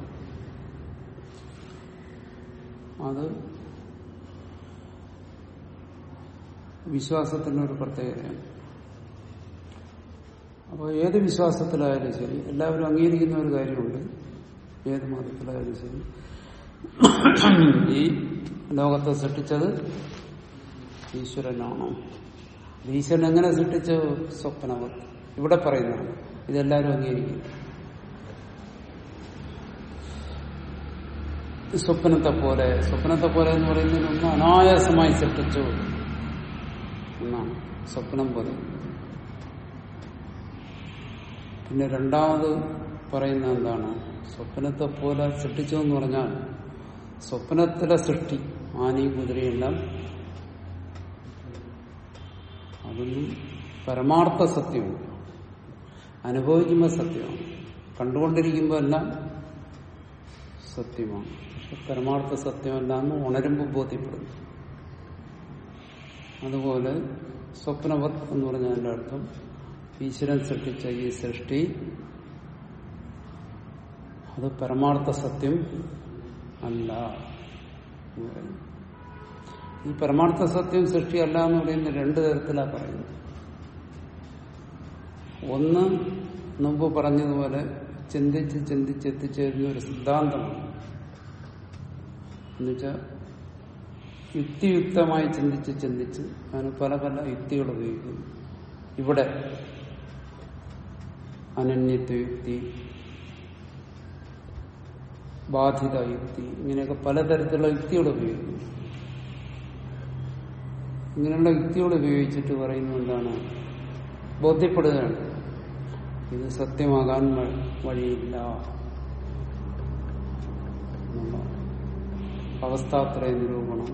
അത് വിശ്വാസത്തിന്റെ ഒരു പ്രത്യേകതയാണ് അപ്പോൾ ഏത് വിശ്വാസത്തിലായാലും ശരി എല്ലാവരും അംഗീകരിക്കുന്ന ഒരു കാര്യമുണ്ട് ഏത് മതത്തിലായാലും ശരി ഈ ലോകത്തെ സൃഷ്ടിച്ചത് ഈശ്വരനാണോ ഈശ്വരൻ എങ്ങനെ സൃഷ്ടിച്ചു സ്വപ്നവർ ഇവിടെ പറയുന്നതാണ് ഇതെല്ലാവരും അംഗീകരിക്കും സ്വപ്നത്തെ പോലെ സ്വപ്നത്തെ പോലെ എന്ന് പറയുന്നതിന് ഒന്ന് അനായാസമായി സൃഷ്ടിച്ചു എന്നാണ് സ്വപ്നം പോലെ പിന്നെ രണ്ടാമത് പറയുന്ന എന്താണ് സ്വപ്നത്തെ പോലെ സൃഷ്ടിച്ചു എന്ന് പറഞ്ഞാൽ സ്വപ്നത്തിലെ സൃഷ്ടി ആനയും കുതിരയെല്ലാം അതൊന്നും പരമാർത്ഥ സത്യമാണ് അനുഭവിക്കുമ്പോൾ സത്യമാണ് കണ്ടുകൊണ്ടിരിക്കുമ്പോൾ എല്ലാം സത്യമാണ് പക്ഷെ പരമാർത്ഥ സത്യമല്ല എന്ന് ഉണരുമ്പോൾ ബോധ്യപ്പെടുന്നു അതുപോലെ സ്വപ്നവത് എന്ന് പറഞ്ഞതിന്റെ അർത്ഥം ഈശ്വരൻ സൃഷ്ടിച്ച ഈ സൃഷ്ടി അത് പരമാർത്ഥ സത്യം അല്ല എന്ന് പറയുന്നു ഈ പരമാർത്ഥ സത്യം സൃഷ്ടിയല്ല എന്ന് പറയുന്നത് രണ്ടു തരത്തിലാണ് പറയുന്നത് ഒന്ന് മുമ്പ് പറഞ്ഞതുപോലെ ചിന്തിച്ച് ചിന്തിച്ച് എത്തിച്ചേരുന്ന ഒരു സിദ്ധാന്തമാണ് എന്നുവെച്ചാൽ യുക്തിയുക്തമായി ചിന്തിച്ച് ചിന്തിച്ച് അതിന് പല പല യുക്തികൾ ഉപയോഗിക്കുന്നു ഇവിടെ അനന്യത്വ യുക്തി ബാധിത യുക്തി ഇങ്ങനെയൊക്കെ പലതരത്തിലുള്ള യുക്തികൾ ഉപയോഗിക്കുന്നു ഇങ്ങനെയുള്ള യുക്തികൾ ഉപയോഗിച്ചിട്ട് പറയുന്നത് എന്താണ് ബോധ്യപ്പെടുകയാണ് ഇത് സത്യമാകാൻ വ- വഴിയില്ല എന്നുള്ള അവസ്ഥാത്രയ നിരൂപണം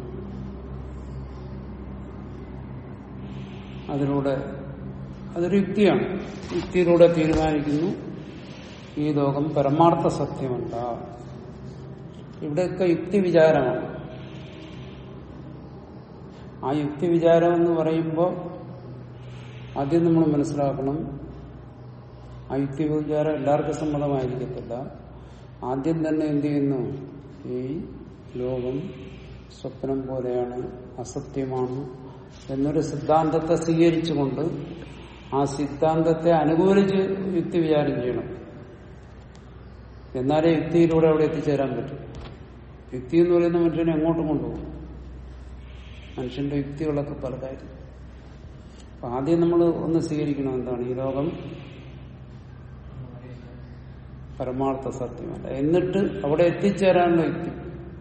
അതിലൂടെ അതൊരു യുക്തിയാണ് യുക്തിയിലൂടെ തീരുമാനിക്കുന്നു ഈ ലോകം പരമാർത്ഥ സത്യമല്ല ഇവിടെയൊക്കെ യുക്തി വിചാരമാണ് ആ യുക്തി വിചാരം എന്ന് പറയുമ്പോൾ ആദ്യം നമ്മൾ മനസ്സിലാക്കണം ആ യുക്തി വിചാരം എല്ലാവർക്കും സമ്മതമായിരിക്കത്തില്ല ആദ്യം തന്നെ എന്ത് ചെയ്യുന്നു ഈ ലോകം സ്വപ്നം പോലെയാണ് അസത്യമാണ് എന്നൊരു സിദ്ധാന്തത്തെ സ്വീകരിച്ചുകൊണ്ട് ആ സിദ്ധാന്തത്തെ അനുകൂലിച്ച് യുക്തി വിചാരം ചെയ്യണം എന്നാലേ യുക്തിയിലൂടെ അവിടെ എത്തിച്ചേരാൻ പറ്റും യുക്തി എന്ന് പറയുന്ന മനുഷ്യനെ എങ്ങോട്ടും കൊണ്ടുപോകും മനുഷ്യന്റെ യുക്തികളൊക്കെ പല കാര്യം അപ്പൊ ആദ്യം നമ്മൾ ഒന്ന് സ്വീകരിക്കണം എന്താണ് ഈ ലോകം പരമാർത്ഥ സത്യമല്ല എന്നിട്ട് അവിടെ എത്തിച്ചേരാനുള്ള യുക്തി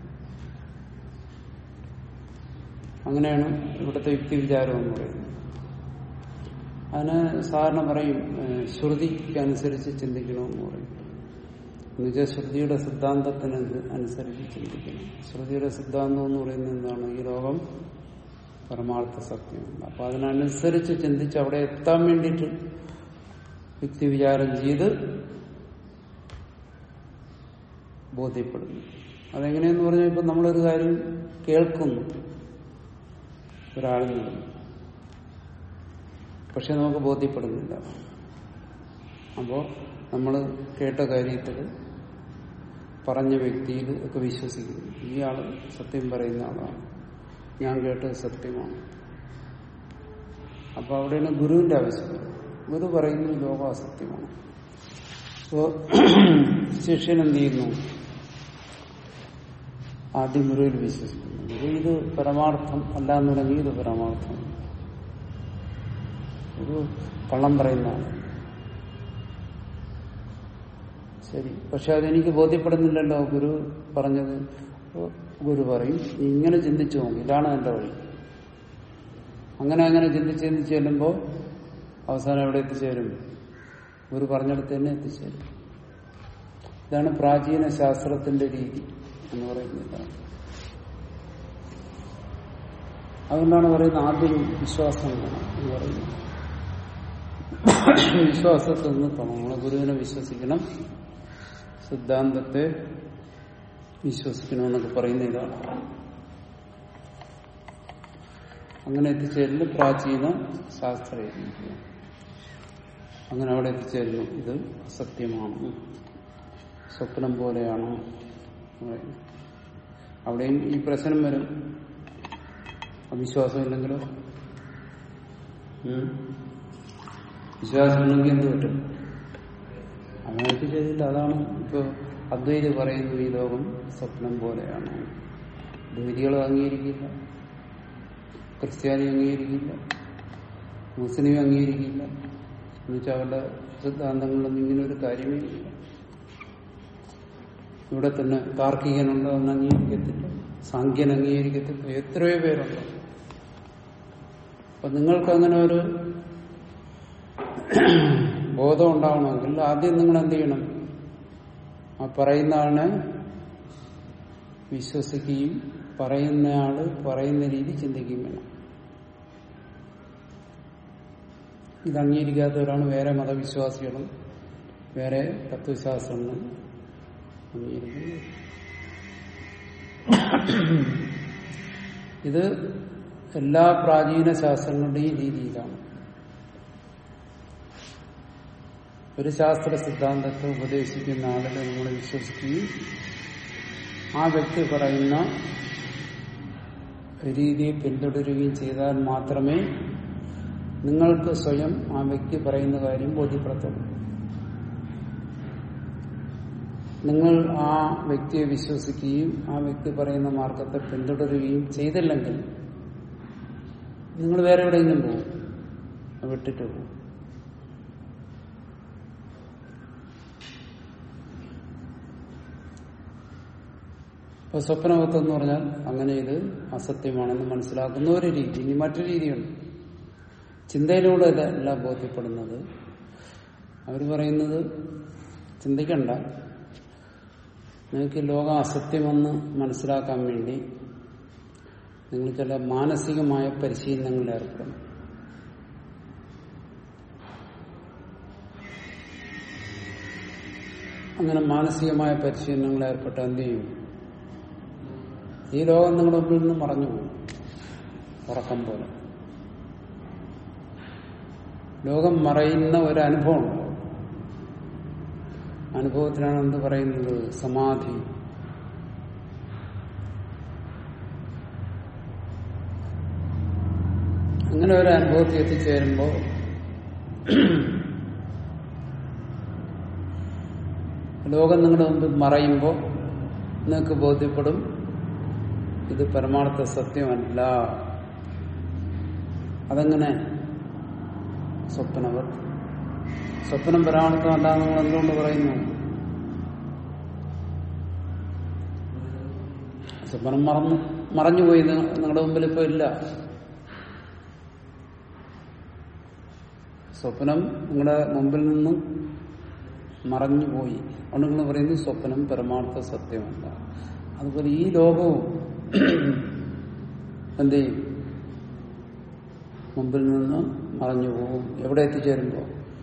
അങ്ങനെയാണ് ഇവിടുത്തെ യുക്തി വിചാരം എന്ന് പറയുന്നത് അതിന് സാധാരണ പറയും ഏഹ്, ശ്രുതിക്കനുസരിച്ച് ചിന്തിക്കണമെന്ന് പറയും എന്നുവെച്ചാൽ ശ്രുതിയുടെ സിദ്ധാന്തത്തിന് അനുസരിച്ച് ചിന്തിക്കണം ശ്രുതിയുടെ സിദ്ധാന്തം എന്ന് പറയുന്നത് എന്താണ് ഈ ലോകം പരമാർത്ഥ സത്യമാണ് അപ്പൊ അതിനനുസരിച്ച് ചിന്തിച്ച് അവിടെ എത്താൻ വേണ്ടിയിട്ട് യുക്തി വിചാരം ചെയ്ത് ബോധ്യപ്പെടുന്നു അതെങ്ങനെയെന്ന് പറഞ്ഞാൽ ഇപ്പൊ നമ്മളൊരു കാര്യം കേൾക്കുന്നു ഒരാളിൽ നിന്ന് പക്ഷെ നമുക്ക് ബോധ്യപ്പെടുന്നില്ല അപ്പോൾ നമ്മൾ കേട്ട കാര്യത്തിൽ പറഞ്ഞ വ്യക്തിയിൽ ഒക്കെ വിശ്വസിക്കുന്നു ഇയാൾ സത്യം പറയുന്ന ആളാണ് ഞാൻ കേട്ടത് സത്യമാണ് അപ്പൊ അവിടെയാണ് ഗുരുവിന്റെ ആവശ്യം ഗുരു പറയുന്നു ഈ ലോകം അസത്യമാണ് അപ്പോ ശിഷ്യൻ എന്ത് ചെയ്യുന്നു ആദ്യം ഗുരുവിൽ വിശ്വസിക്കുന്നു ഗുരു ഇത് പരമാർത്ഥം അല്ല എന്നുണ്ടെങ്കിൽ ഇത് പരമാർത്ഥം ഒരു കള്ളം പറയുന്നതാണ് ശരി പക്ഷെ അതെനിക്ക് ബോധ്യപ്പെടുന്നില്ലല്ലോ ഗുരു പറഞ്ഞത് അപ്പൊ ഗുരു പറയും "നീ ഇങ്ങനെ ചിന്തിച്ചു നോക്കും ഇതാണ് എന്റെ വഴി അങ്ങനെ അങ്ങനെ ചിന്തിച്ച് ചിന്തിച്ച് ചെല്ലുമ്പോൾ അവസാനം എവിടെ എത്തിച്ചേരും ഗുരു പറഞ്ഞിടത്ത് തന്നെ എത്തിച്ചേരും ഇതാണ് പ്രാചീന ശാസ്ത്രത്തിന്റെ രീതി എന്ന് പറയുന്നത് ഇതാണ്. അതുകൊണ്ടാണ് പറയുന്നത് ആദ്യം വിശ്വാസം വേണം എന്ന് പറയുന്നത് വിശ്വാസത്തിൽ നിന്ന് തുടങ്ങും നമ്മളെ ഗുരുവിനെ വിശ്വസിക്കണം സിദ്ധാന്തത്തെ വിശ്വസിക്കണമെന്നൊക്കെ പറയുന്ന ഇതാണ് അങ്ങനെ എത്തിച്ചേരുന്ന പ്രാചീന ശാസ്ത്ര രീതിയാണ് അങ്ങനെ അവിടെ എത്തിച്ചേരുന്നു ഇത് അസത്യമാണ് സ്വപ്നം പോലെയാണ് എന്ന് പറയുന്നു. അവിടെയും ഈ പ്രശ്നം വരും അവിശ്വാസമില്ലെങ്കിലോ ഉം? വിശ്വാസമില്ലെങ്കിൽ എന്ത് പറ്റും അങ്ങനെയൊക്കെ ചെയ്തില്ല അതാണ് ഇപ്പൊ അദ്വൈതി പറയുന്നു ഈ ലോകം സ്വപ്നം പോലെയാണ് ദ്വൈതികളും അംഗീകരിക്കില്ല ക്രിസ്ത്യാനി അംഗീകരിക്കില്ല മുസ്ലിം അംഗീകരിക്കില്ല എന്നുവെച്ചാൽ അവരുടെ സിദ്ധാന്തങ്ങളിലൊന്നും ഇങ്ങനെ ഒരു കാര്യമേ ഇല്ല ഇവിടെ തന്നെ താർക്കികനുണ്ടോ എന്ന് അംഗീകരിക്കത്തില്ല സാഖ്യൻ അംഗീകരിക്കത്തില്ല എത്രയോ പേരുണ്ട് അപ്പൊ നിങ്ങൾക്ക് അങ്ങനെ ഒരു ബോധം ഉണ്ടാവണമെങ്കിൽ ആദ്യം നിങ്ങൾ എന്ത് ചെയ്യണം ആ പറയുന്ന ആളിനെ വിശ്വസിക്കുകയും പറയുന്നയാള് പറയുന്ന രീതി ചിന്തിക്കുകയും വേണം ഇത് അംഗീകരിക്കാത്തവരാണ് വേറെ മതവിശ്വാസികളും വേറെ തത്വശാസ്ത്രങ്ങളും അംഗീകരിക്കുന്നത് ഇത് എല്ലാ പ്രാചീന ശാസ്ത്രങ്ങളുടെയും രീതിയിലാണ് ഒരു ശാസ്ത്ര സിദ്ധാന്തത്തെ ഉപദേശിക്കുന്ന ആളുകളെ നമ്മൾ വിശ്വസിക്കുകയും ആ വ്യക്തി പറയുന്ന രീതിയെ പിന്തുടരുകയും ചെയ്താൽ മാത്രമേ നിങ്ങൾക്ക് സ്വയം ആ വ്യക്തി പറയുന്ന കാര്യം ബോധ്യപ്പെടുത്തുള്ളൂ നിങ്ങൾ ആ വ്യക്തിയെ വിശ്വസിക്കുകയും ആ വ്യക്തി പറയുന്ന മാർഗത്തെ പിന്തുടരുകയും ചെയ്തില്ലെങ്കിൽ നിങ്ങൾ വേറെ എവിടെയെങ്കിലും പോകും വിട്ടിട്ട് പോകും ഇപ്പൊ സ്വപ്നവത്വം എന്ന് പറഞ്ഞാൽ അങ്ങനെ ഇത് അസത്യമാണെന്ന് മനസ്സിലാക്കുന്ന ഒരു രീതി ഇനി മറ്റൊരു രീതിയുണ്ട് ചിന്തയിലൂടെ ഇത് എല്ലാം ബോധ്യപ്പെടുന്നത് അവർ പറയുന്നത് ചിന്തിക്കണ്ട നിങ്ങൾക്ക് ലോകം അസത്യമെന്ന് മനസ്സിലാക്കാൻ വേണ്ടി നിങ്ങൾ ചില മാനസികമായ പരിശീലനങ്ങളിൽ ഏർപ്പെടണം അങ്ങനെ മാനസികമായ പരിശീലനങ്ങളിൽ ഏർപ്പെട്ട എന്ത് ചെയ്യും ഈ ലോകം നിങ്ങളുടെ മുമ്പിൽ നിന്ന് മറഞ്ഞു പോകും ഉറക്കം പോലെ ലോകം മറയുന്ന ഒരു അനുഭവം ഉണ്ടാവും അനുഭവത്തിനാണ് എന്ത് പറയുന്നത് സമാധി അങ്ങനെ ഒരു അനുഭവത്തിൽ എത്തിച്ചേരുമ്പോൾ ലോകം നിങ്ങളുടെ മുമ്പിൽ മറയുമ്പോൾ നിങ്ങൾക്ക് ബോധ്യപ്പെടും ഇത് പരമാർത്ഥ സത്യമല്ല അതെങ്ങനെ സ്വപ്നവത് സ്വപ്നം പരമാർത്ഥമല്ല എന്ന് നിങ്ങൾ എന്തുകൊണ്ട് പറയുന്നു സ്വപ്നം മറന്നു മറഞ്ഞുപോയി നിങ്ങ- നിങ്ങളുടെ മുമ്പിൽ ഇപ്പൊ ഇല്ല സ്വപ്നം നിങ്ങളുടെ മുമ്പിൽ നിന്നും മറഞ്ഞുപോയി അതുകൊണ്ട് നിങ്ങൾ പറയുന്നു സ്വപ്നം പരമാർത്ഥ സത്യമല്ല അതുപോലെ ഈ ലോകവും എന്ത് ചെയ്യും മുമ്പിൽ നിന്ന് മറഞ്ഞു പോകും എവിടെ എത്തിച്ചേരുമ്പോ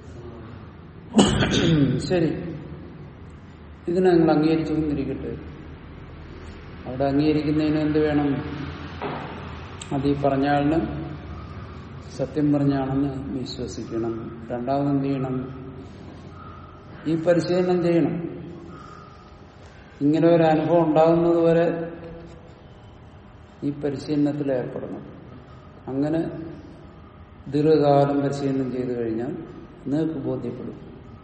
ശരി ഇതിനെ നിങ്ങൾ അംഗീകരിച്ചു കൊണ്ടിരിക്കട്ടെ അവിടെ അംഗീകരിക്കുന്നതിന് എന്ത് വേണം അത് ഈ പറഞ്ഞാളിന് സത്യം പറഞ്ഞാണെന്ന് വിശ്വസിക്കണം രണ്ടാമത് എന്ത് ചെയ്യണം ഈ പരിശീലനം ചെയ്യണം ഇങ്ങനെ ഒരു അനുഭവം ഉണ്ടാകുന്നത് വരെ ഈ പരിശീലനത്തിൽ ഏർപ്പെടണം അങ്ങനെ ദീർഘകാലം പരിശീലനം ചെയ്തു കഴിഞ്ഞാൽ നിങ്ങൾക്ക് ബോധ്യപ്പെടും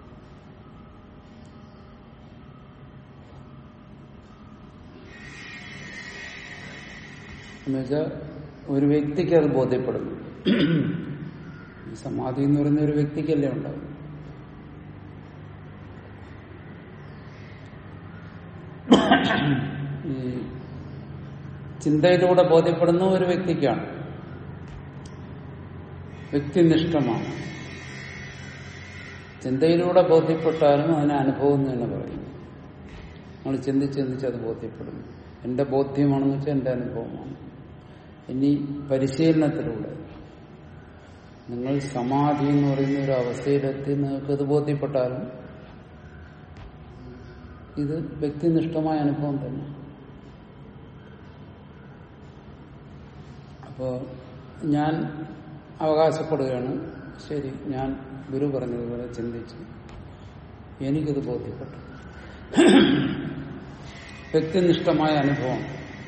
എന്നുവെച്ചാൽ ഒരു വ്യക്തിക്ക് അത് ബോധ്യപ്പെടുന്നു ഈ സമാധി എന്ന് പറയുന്ന ഒരു വ്യക്തിക്കല്ലേ ഉണ്ടാവും ഈ ചിന്തയിലൂടെ ബോധ്യപ്പെടുന്ന ഒരു വ്യക്തിക്കാണ് വ്യക്തിനിഷ്ഠമാണ് ചിന്തയിലൂടെ ബോധ്യപ്പെട്ടാലും അതിന് അനുഭവം എന്ന് തന്നെ പറയുന്നു നമ്മൾ ചിന്തിച്ച് ചിന്തിച്ച് അത് ബോധ്യപ്പെടുന്നു എന്റെ ബോധ്യമാണെന്ന് വെച്ചാൽ എന്റെ അനുഭവമാണ് ഇനി പരിശീലനത്തിലൂടെ നിങ്ങൾ സമാധി എന്ന് പറയുന്ന ഒരു അവസ്ഥയിലെത്തി നിങ്ങൾക്ക് ഇത് ബോധ്യപ്പെട്ടാലും ഇത് വ്യക്തിനിഷ്ഠമായ അനുഭവം തന്നെ അപ്പോ ഞാൻ അവകാശപ്പെടുകയാണ് ശരി ഞാൻ ഗുരു പറഞ്ഞതുപോലെ ചിന്തിച്ചു എനിക്കിത് ബോധ്യപ്പെട്ടു വ്യക്തിനിഷ്ഠമായ അനുഭവം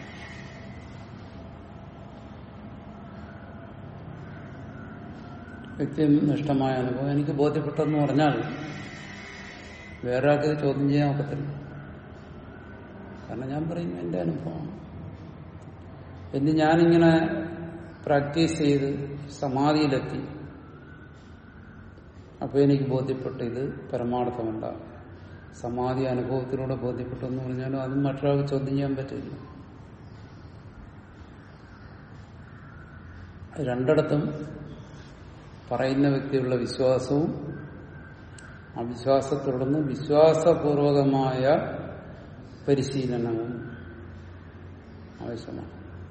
വ്യക്തിനിഷ്ഠമായ അനുഭവം എനിക്ക് ബോധ്യപ്പെട്ടെന്ന് പറഞ്ഞാൽ വേറെ ആൾക്ക് ഇത് ചോദ്യം ചെയ്യാൻ ഒക്കത്തില്ല കാരണം ഞാൻ പറയുന്നു എന്റെ അനുഭവമാണ് എന്ന് ഞാനിങ്ങനെ പ്രാക്ടീസ് ചെയ്ത് സമാധിയിലെത്തി അപ്പൊ എനിക്ക് ബോധ്യപ്പെട്ടു ഇത് പരമാർത്ഥമല്ല സമാധി അനുഭവത്തിലൂടെ ബോധ്യപ്പെട്ടു എന്ന് പറഞ്ഞാലും അതും മറ്റൊരാൾക്ക് ചോദ്യം ചെയ്യാൻ പറ്റില്ല രണ്ടിടത്തും പറയുന്ന വ്യക്തിയുള്ള വിശ്വാസവും ആ വിശ്വാസത്തെ തുടർന്ന് വിശ്വാസപൂർവകമായ പരിശീലനവും ആവശ്യമാണ്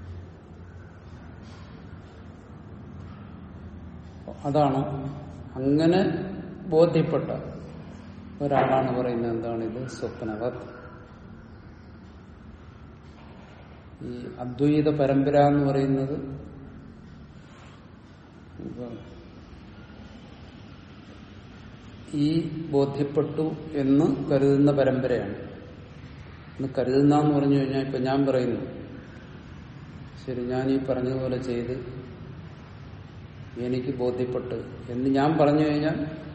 അതാണ് അങ്ങനെ ബോധ്യപ്പെട്ട ഒരാളാണ് പറയുന്നത് എന്താണ് ഇത് സ്വപ്നവത് ഈ അദ്വൈത പരമ്പര എന്ന് പറയുന്നത് ഇപ്പൊ ഈ ബോധ്യപ്പെട്ടു എന്ന് കരുതുന്ന പരമ്പരയാണ് എന്ന് കരുതുന്ന എന്ന് പറഞ്ഞു കഴിഞ്ഞാൽ ഇപ്പൊ ഞാൻ പറയുന്നു ശരി ഞാൻ ഈ പറഞ്ഞതുപോലെ ചെയ്ത് എനിക്ക് ബോധ്യപ്പെട്ട് എന്ന് ഞാൻ പറഞ്ഞു കഴിഞ്ഞാൽ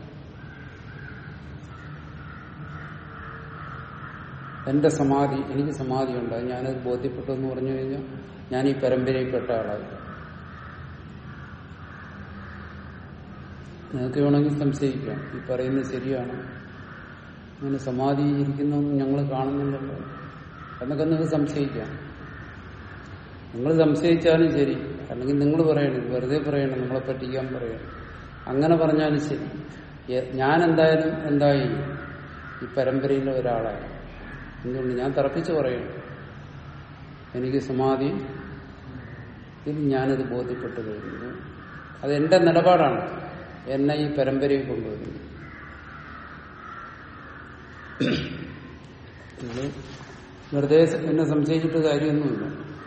എന്റെ സമാധി എനിക്ക് സമാധി ഉണ്ടായി ഞാനത് ബോധ്യപ്പെട്ടു എന്ന് പറഞ്ഞു കഴിഞ്ഞാൽ ഞാൻ ഈ പരമ്പരയിൽപ്പെട്ട ആളായി നിങ്ങൾക്ക് വേണമെങ്കിൽ സംശയിക്കാം ഈ പറയുന്നത് ശരിയാണ് അങ്ങനെ സമാധി ഇരിക്കുന്നൊന്നും ഞങ്ങൾ കാണുന്നില്ലല്ലോ എന്നൊക്കെ നിങ്ങൾക്ക് സംശയിക്കാം നിങ്ങൾ സംശയിച്ചാലും ശരി അല്ലെങ്കിൽ നിങ്ങൾ പറയണം ഇത് വെറുതെ പറയണം നമ്മളെ പറ്റിക്കാൻ പറയണം അങ്ങനെ പറഞ്ഞാലും ശരി എ- ഞാൻ എന്തായാലും എന്തായി ഈ പരമ്പരയിലെ ഒരാളായി എന്തുകൊണ്ട് ഞാൻ തറപ്പിച്ച് പറയണം എനിക്ക് സമാധി ഇത് ഞാനിത് ബോധ്യപ്പെട്ടു കഴിഞ്ഞു അത് എന്റെ നിലപാടാണ് എന്നെ ഈ പരമ്പരയിൽ കൊണ്ടുവരുന്നത് ഇത് വെറുതെ എന്നെ സംശയിച്ചിട്ട് കാര്യമൊന്നുമില്ല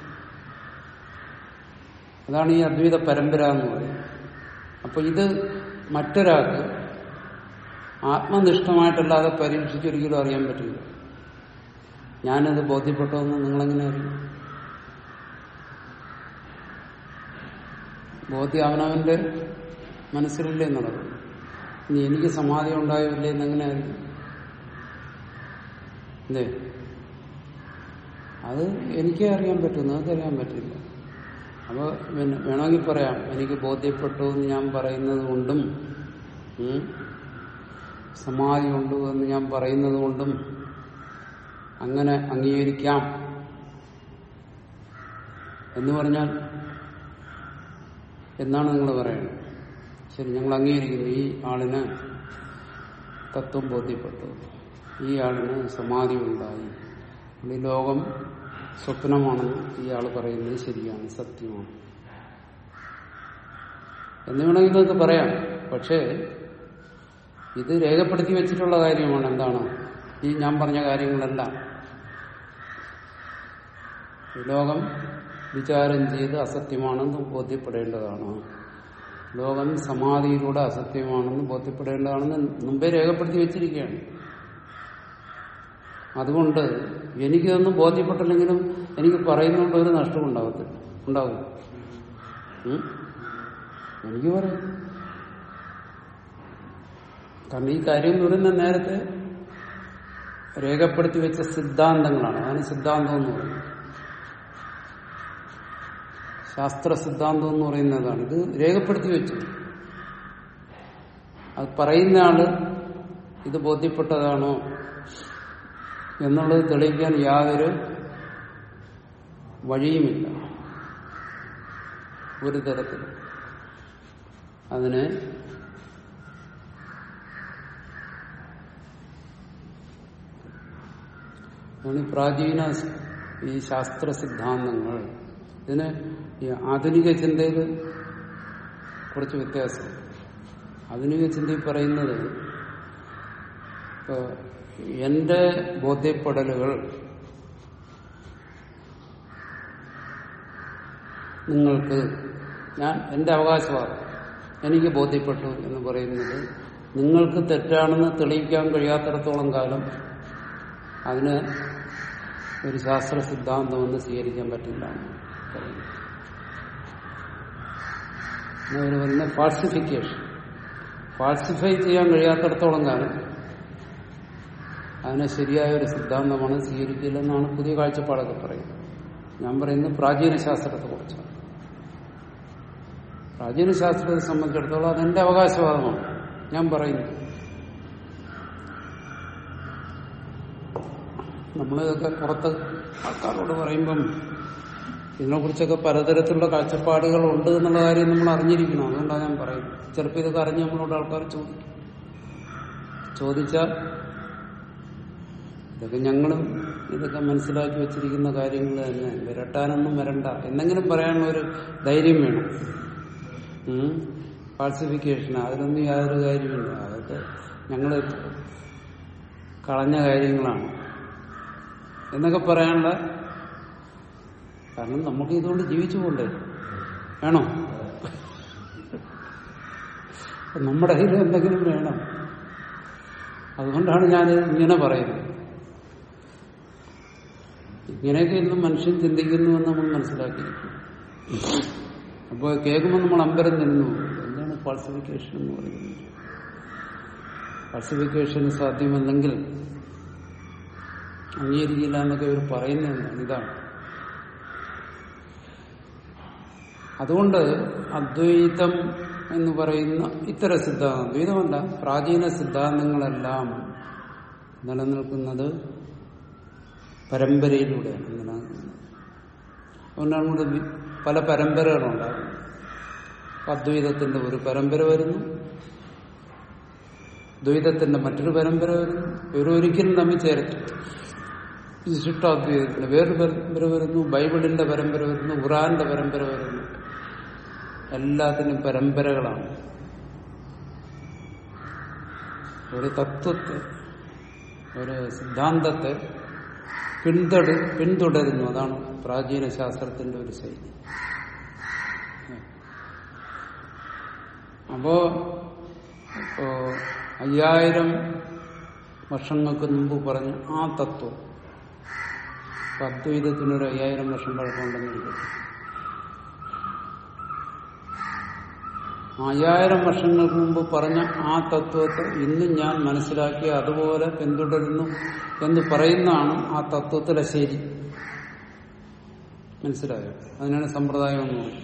അതാണ് ഈ അദ്വൈത പരമ്പര എന്ന് പറയുന്നത് അപ്പൊ ഇത് മറ്റൊരാൾക്ക് ആത്മനിഷ്ഠമായിട്ടല്ലാതെ പരീക്ഷിച്ചൊരിക്കലും അറിയാൻ പറ്റില്ല ഞാനത് ബോധ്യപ്പെട്ടോന്ന് നിങ്ങളെങ്ങനെ അറിയും ബോധ്യം അവനവന്റെ മനസ്സിലല്ലേ നടക്കുന്നു ഇനി എനിക്ക് സമാധി ഉണ്ടായില്ലേ എന്നെങ്ങനെ അറിയും അല്ലേ അത് എനിക്കേ അറിയാൻ പറ്റും നിങ്ങൾക്ക് അറിയാൻ പറ്റില്ല അപ്പൊ പിന്നെ വേണമെങ്കിൽ പറയാം എനിക്ക് ബോധ്യപ്പെട്ടു എന്ന് ഞാൻ പറയുന്നത് കൊണ്ടും ഉം, സമാധി ഉണ്ട് എന്ന് ഞാൻ പറയുന്നത് കൊണ്ടും അങ്ങനെ അംഗീകരിക്കാം എന്ന് പറഞ്ഞാൽ എന്നാണ് നിങ്ങൾ പറയുന്നത് ശരി ഞങ്ങൾ അംഗീകരിക്കുന്നു ഈ ആളിന് തത്വം ബോധ്യപ്പെട്ടു ഈ ആളിന് സമാധി ഉണ്ടായി ഈ ലോകം സ്വപ്നമാണെന്ന് ഇയാൾ പറയുന്നത് ശരിയാണ് സത്യമാണ് എന്ന് വേണമെങ്കിൽ നിങ്ങൾക്ക് പറയാം പക്ഷേ ഇത് രേഖപ്പെടുത്തി വെച്ചിട്ടുള്ള കാര്യമാണ് എന്താണ് ഈ ഞാൻ പറഞ്ഞ കാര്യങ്ങളെല്ലാം ഈ ലോകം വിചാരം ചെയ്ത് അസത്യമാണെന്ന് ബോധ്യപ്പെടേണ്ടതാണ് ലോകം സമാധിയിലൂടെ അസത്യമാണെന്ന് ബോധ്യപ്പെടേണ്ടതാണെന്ന് മുമ്പേ രേഖപ്പെടുത്തി വെച്ചിരിക്കുകയാണ് അതുകൊണ്ട് എനിക്കിതൊന്നും ബോധ്യപ്പെട്ടില്ലെങ്കിലും എനിക്ക് പറയുന്നതുകൊണ്ട് ഒരു നഷ്ടം ഉണ്ടാകത്തില്ല ഉണ്ടാവും ഉം? എനിക്ക് പറയും കാരണം ഈ കാര്യം എന്ന് പറയുന്നത് നേരത്തെ രേഖപ്പെടുത്തി വെച്ച സിദ്ധാന്തങ്ങളാണ് അതാണ് സിദ്ധാന്തം എന്ന് പറയുന്നത് ശാസ്ത്ര സിദ്ധാന്തം എന്ന് പറയുന്നതാണ് ഇത് രേഖപ്പെടുത്തി വെച്ചു അത് പറയുന്ന ആള് ഇത് ബോധ്യപ്പെട്ടതാണോ എന്നുള്ളത് തെളിയിക്കാൻ യാതൊരു വഴിയുമില്ല ഒരു തരത്തിൽ അതിന് ആണ് ഈ പ്രാചീന സ്- ഈ ശാസ്ത്ര സിദ്ധാന്തങ്ങൾ ഇതിന് ഈ ആധുനിക ചിന്തയിൽ കുറച്ച് വ്യത്യാസം ആധുനിക ചിന്തയിൽ പറയുന്നത് ഇപ്പൊ എന്റെ ബോധ്യപ്പെടലുകൾ നിങ്ങൾക്ക് ഞാൻ എന്റെ അവകാശവാദം എനിക്ക് ബോധ്യപ്പെട്ടു എന്ന് പറയുന്നത് നിങ്ങൾക്ക് തെറ്റാണെന്ന് തെളിയിക്കാൻ കഴിയാത്തിടത്തോളം കാലം അതിന് ഒരു ശാസ്ത്ര സിദ്ധാന്തമെന്ന് സ്വീകരിക്കാൻ പറ്റില്ല എന്ന് പറയുന്നു. എന്നാ അവര് പറയുന്ന ഫാൾസിഫിക്കേഷൻ ഫാൾസിഫൈ ചെയ്യാൻ കഴിയാത്തിടത്തോളം കാലം അതിനെ ശരിയായ ഒരു സിദ്ധാന്തമാണ് സ്വീകരിക്കില്ലെന്നാണ് പുതിയ കാഴ്ചപ്പാടൊക്കെ പറയുന്നത് ഞാൻ പറയുന്നത് പ്രാചീന ശാസ്ത്രത്തെ കുറിച്ചാണ് പ്രാചീന ശാസ്ത്രത്തെ സംബന്ധിച്ചിടത്തോളം അതെന്റെ അവകാശവാദമാണ് ഞാൻ പറയുന്നു നമ്മളിതൊക്കെ പുറത്ത് ആൾക്കാരോട് പറയുമ്പം ഇതിനെക്കുറിച്ചൊക്കെ പലതരത്തിലുള്ള കാഴ്ചപ്പാടുകൾ ഉണ്ട് എന്നുള്ള കാര്യം നമ്മൾ അറിഞ്ഞിരിക്കണം അതുകൊണ്ടാണ് ഞാൻ പറയുന്നത് ചിലപ്പോൾ ഇതൊക്കെ അറിഞ്ഞ് നമ്മളോട് ആൾക്കാർ ചോദിക്കും ചോദിച്ചാൽ ഇതൊക്കെ ഞങ്ങളും ഇതൊക്കെ മനസ്സിലാക്കി വെച്ചിരിക്കുന്ന കാര്യങ്ങൾ തന്നെ വിരട്ടാനൊന്നും വരണ്ട എന്തെങ്കിലും പറയാനുള്ള ഒരു ധൈര്യം വേണം ഫാൾസിഫിക്കേഷൻ അതിലൊന്നും യാതൊരു കാര്യമില്ല അതൊക്കെ ഞങ്ങൾ കളഞ്ഞ കാര്യങ്ങളാണ് എന്നൊക്കെ പറയാനുള്ള കാരണം നമുക്ക് ഇതുകൊണ്ട് ജീവിച്ചു പോണ്ടേ വേണോ അപ്പൊ നമ്മുടെ കയ്യിൽ എന്തെങ്കിലും വേണം അതുകൊണ്ടാണ് ഞാൻ ഇങ്ങനെ പറയുന്നത് ഇങ്ങനെയൊക്കെ ഇന്നും മനുഷ്യൻ ചിന്തിക്കുന്നുവെന്ന് നമ്മൾ മനസ്സിലാക്കിയിരിക്കും അപ്പോൾ കേൾക്കുമ്പോൾ നമ്മൾ അമ്പരം നിന്നു എന്താണ് ഫാൾസിഫിക്കേഷൻ എന്ന് പറയുന്നത് ഫാൾസിഫിക്കേഷൻ സാധ്യമല്ലെങ്കിൽ അംഗീകരിക്കില്ല എന്നൊക്കെ ഇവർ പറയുന്നതാണ് ഇതാണ് അതുകൊണ്ട് അദ്വൈതം എന്ന് പറയുന്ന ഇത്തരം സിദ്ധാന്തം അദ്വൈതമല്ല പ്രാചീന സിദ്ധാന്തങ്ങളെല്ലാം നിലനിൽക്കുന്നത് പരമ്പരയിലൂടെയാണ് നിലനിൽക്കുന്നത് അതുകൊണ്ടാണ് ഇവിടെ വി- പല പരമ്പരകളുണ്ടാകുന്നത് അദ്വൈതത്തിന്റെ ഒരു പരമ്പര വരുന്നു ദ്വൈതത്തിന്റെ മറ്റൊരു പരമ്പര വരുന്നു ഇവരൊരിക്കലും തമ്മിൽ ചേരത്തില്ല വിശിഷ്ടാദ്വൈതത്തിന്റെ വേറൊരു പരമ്പര വരുന്നു ബൈബിളിന്റെ പരമ്പര വരുന്നു ഖുറാന്റെ പരമ്പര വരുന്നു എല്ലാത്തിനും പരമ്പരകളാണ് ഒരു തത്വത്തെ ഒരു സിദ്ധാന്തത്തെ പിന്തുട പിന്തുടരുന്നു അതാണ് പ്രാചീന ശാസ്ത്രത്തിന്റെ ഒരു ശൈലി അപ്പോ ഇപ്പോ അയ്യായിരം വർഷങ്ങൾക്ക് മുമ്പ് പറഞ്ഞ ആ തത്വം ഇപ്പൊ അദ്വൈതത്തിനൊരു അയ്യായിരം വർഷം പഴക്കമുണ്ടെന്നിരിക്കും അയ്യായിരം വർഷങ്ങൾക്ക് മുമ്പ് പറഞ്ഞ ആ തത്വത്തെ ഇന്നും ഞാൻ മനസ്സിലാക്കി അതുപോലെ പിന്തുടരുന്നു എന്ന് പറയുന്നതാണ് ആ തത്വത്തിലെ ശരി മനസ്സിലായോ അതിനാണ് സമ്പ്രദായം എന്ന് പറയുന്നത്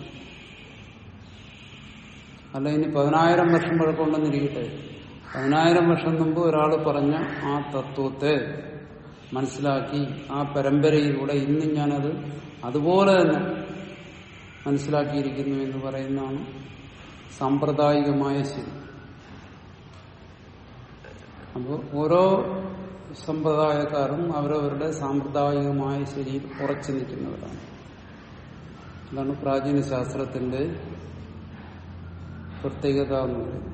അല്ല ഇനി പതിനായിരം വർഷം പഴക്കമുണ്ടെന്നിരിക്കട്ടെ പതിനായിരം വർഷം മുമ്പ് ഒരാൾ പറഞ്ഞ ആ തത്വത്തെ മനസ്സിലാക്കി ആ പരമ്പരയിലൂടെ ഇന്നും ഞാനത് അതുപോലെ തന്നെ മനസ്സിലാക്കിയിരിക്കുന്നു എന്ന് പറയുന്നതാണ് സാമ്പ്രദായികമായ ശരി അപ്പോൾ ഓരോ സമ്പ്രദായക്കാരും അവരവരുടെ സാമ്പ്രദായികമായ ശരിയിൽ ഉറച്ചു നിൽക്കുന്നവരാണ് അതാണ് പ്രാചീന ശാസ്ത്രത്തിന്റെ പ്രത്യേകത എന്ന് പറയുന്നത്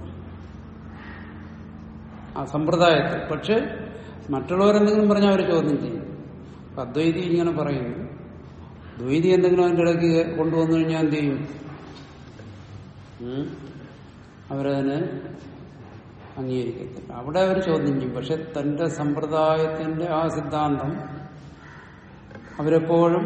ആ സമ്പ്രദായത്തിൽ പക്ഷെ മറ്റുള്ളവരെന്തെങ്കിലും പറഞ്ഞാൽ അവർ ചോദ്യം ചെയ്യും അപ്പൊ അദ്വൈതി ഇങ്ങനെ പറയുന്നു ദ്വൈതി എന്തെങ്കിലും അതിന്റെ ഇടയ്ക്ക് കൊണ്ടുവന്നു കഴിഞ്ഞാൽ എന്ത് ചെയ്യും ഉം? അവരതിനെ അംഗീകരിക്കത്തില്ല അവിടെ അവർ ചോദ്യം ചെയ്യും പക്ഷെ തന്റെ സമ്പ്രദായത്തിന്റെ ആ സിദ്ധാന്തം അവരെപ്പോഴും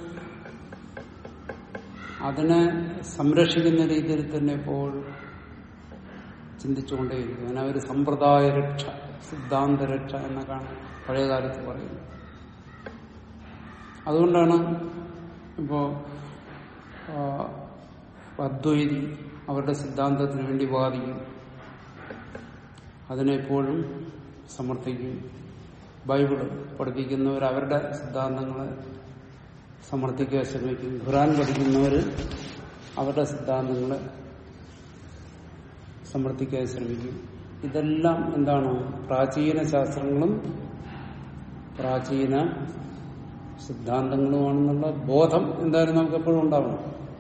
അതിനെ സംരക്ഷിക്കുന്ന രീതിയിൽ തന്നെ എപ്പോഴും ചിന്തിച്ചുകൊണ്ടേയിരിക്കും അതിനെ അവർ സമ്പ്രദായ രക്ഷ സിദ്ധാന്ത രക്ഷ എന്നൊക്കെയാണ് പഴയകാലത്ത് പറയുന്നത് അതുകൊണ്ടാണ് ഇപ്പോ ആ, അദ്വൈതി അവരുടെ സിദ്ധാന്തത്തിന് വേണ്ടി വാദിക്കും അതിനെപ്പോഴും സമർത്ഥിക്കും ബൈബിള് പഠിപ്പിക്കുന്നവർ അവരുടെ സിദ്ധാന്തങ്ങളെ സമർത്ഥിക്കാൻ ശ്രമിക്കും ഖുറാൻ പഠിക്കുന്നവർ അവരുടെ സിദ്ധാന്തങ്ങളെ സമർത്ഥിക്കാൻ ശ്രമിക്കും ഇതെല്ലാം എന്താണ് പ്രാചീന ശാസ്ത്രങ്ങളും പ്രാചീന സിദ്ധാന്തങ്ങളുമാണെന്നുള്ള ബോധം എന്തായാലും നമുക്ക് എപ്പോഴും ഉണ്ടാവണം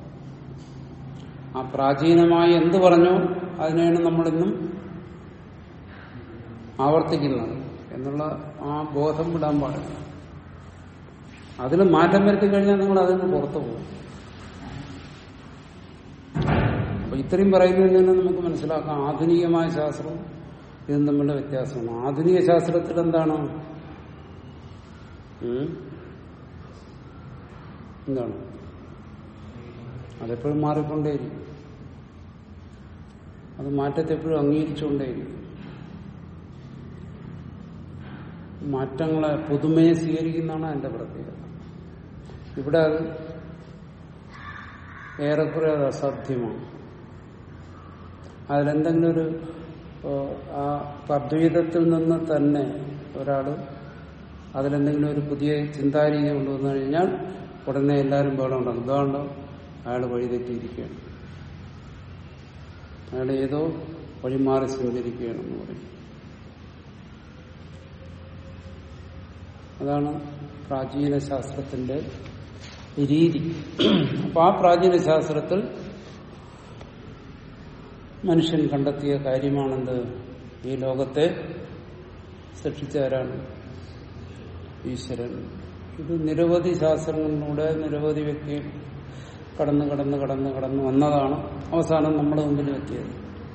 ആ പ്രാചീനമായി എന്ത് പറഞ്ഞോ അതിനെയാണ് നമ്മളിന്നും ആവർത്തിക്കുന്നത് എന്നുള്ള ആ ബോധം വിടാൻ പാടില്ല അതിൽ മാറ്റം വരുത്തി കഴിഞ്ഞാൽ നിങ്ങൾ അതിൽ നിന്ന് പുറത്തു പോകും അപ്പൊ ഇത്രയും പറയുന്നതിൽ നിന്ന് നമുക്ക് മനസ്സിലാക്കാം ആധുനികമായ ശാസ്ത്രം ഇതും തമ്മിലുള്ള വ്യത്യാസമാണ് ആധുനിക ശാസ്ത്രത്തിൽ എന്താണ് ഉം? എന്താണ് അതെപ്പോഴും മാറിക്കൊണ്ടേയിരിക്കും അത് മാറ്റത്തെ എപ്പോഴും അംഗീകരിച്ചുകൊണ്ടേയിരിക്കും മാറ്റങ്ങളെ പുതുമയെ സ്വീകരിക്കുന്നതാണ് എന്റെ പ്രത്യേകത ഇവിടെ അത് ഏറെക്കുറെ അത് അസാധ്യമാണ് അതിലെന്തെങ്കിലും ഒരു ഓ, ആ അദ്വൈതത്തിൽ നിന്ന് തന്നെ ഒരാൾ അതിലെന്തെങ്കിലും ഒരു പുതിയ ചിന്താരീതി കൊണ്ടുവന്നു കഴിഞ്ഞാൽ ഉടനെ എല്ലാവരും ബഹളം ഉണ്ടാകും ഇതാണ്ടോ അയാൾ വഴിതെറ്റിയിരിക്കുകയാണ് അയാൾ ഏതോ വഴിമാറി സഞ്ചരിക്കുകയാണെന്ന് പറയും അതാണ് പ്രാചീന ശാസ്ത്രത്തിന്റെ രീതി അപ്പൊ ആ പ്രാചീന ശാസ്ത്രത്തിൽ മനുഷ്യൻ കണ്ടെത്തിയ കാര്യമാണെന്ത് ഈ ലോകത്തെ സൃഷ്ടിച്ചാരാണ് ഈശ്വരൻ ഇത് നിരവധി ശാസ്ത്രങ്ങളിലൂടെ നിരവധി വ്യക്തി കടന്ന് കടന്ന് കടന്ന് കടന്ന് വന്നതാണ് അവസാനം നമ്മുടെ മുമ്പിൽ എത്തിയത്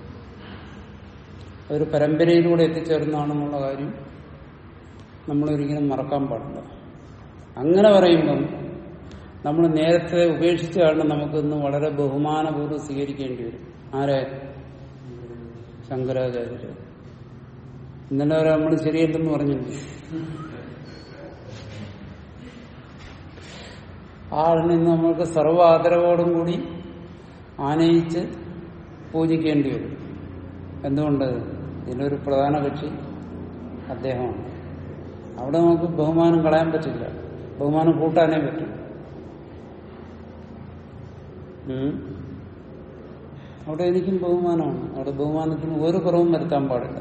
അതൊരു പരമ്പരയിലൂടെ എത്തിച്ചേർന്നതാണെന്നുള്ള കാര്യം നമ്മളൊരിക്കലും മറക്കാൻ പാടില്ല അങ്ങനെ പറയുമ്പം നമ്മൾ നേരത്തെ ഉപേക്ഷിച്ചാണ് നമുക്കിന്ന് വളരെ ബഹുമാനപൂർവ്വം സ്വീകരിക്കേണ്ടി വരും ആരെ ശങ്കരാചാര്യര് ഇന്നലെ വരെ നമ്മൾ ശരിയല്ലെന്ന് പറഞ്ഞില്ലേ ആളിനെ നമ്മൾക്ക് സർവ്വ ആദരവോടും കൂടി ആനയിച്ച് പൂജിക്കേണ്ടി വരും എന്തുകൊണ്ട് ഇതിലൊരു പ്രധാന കക്ഷി അദ്ദേഹമാണ് അവിടെ നമുക്ക് ബഹുമാനം കളയാൻ പറ്റില്ല ബഹുമാനം കൂട്ടാനേ പറ്റും ഉം. അവിടെ എനിക്കും ബഹുമാനമാണ് അവിടെ ബഹുമാനത്തിന് ഒരു കുറവും വരുത്താൻ പാടില്ല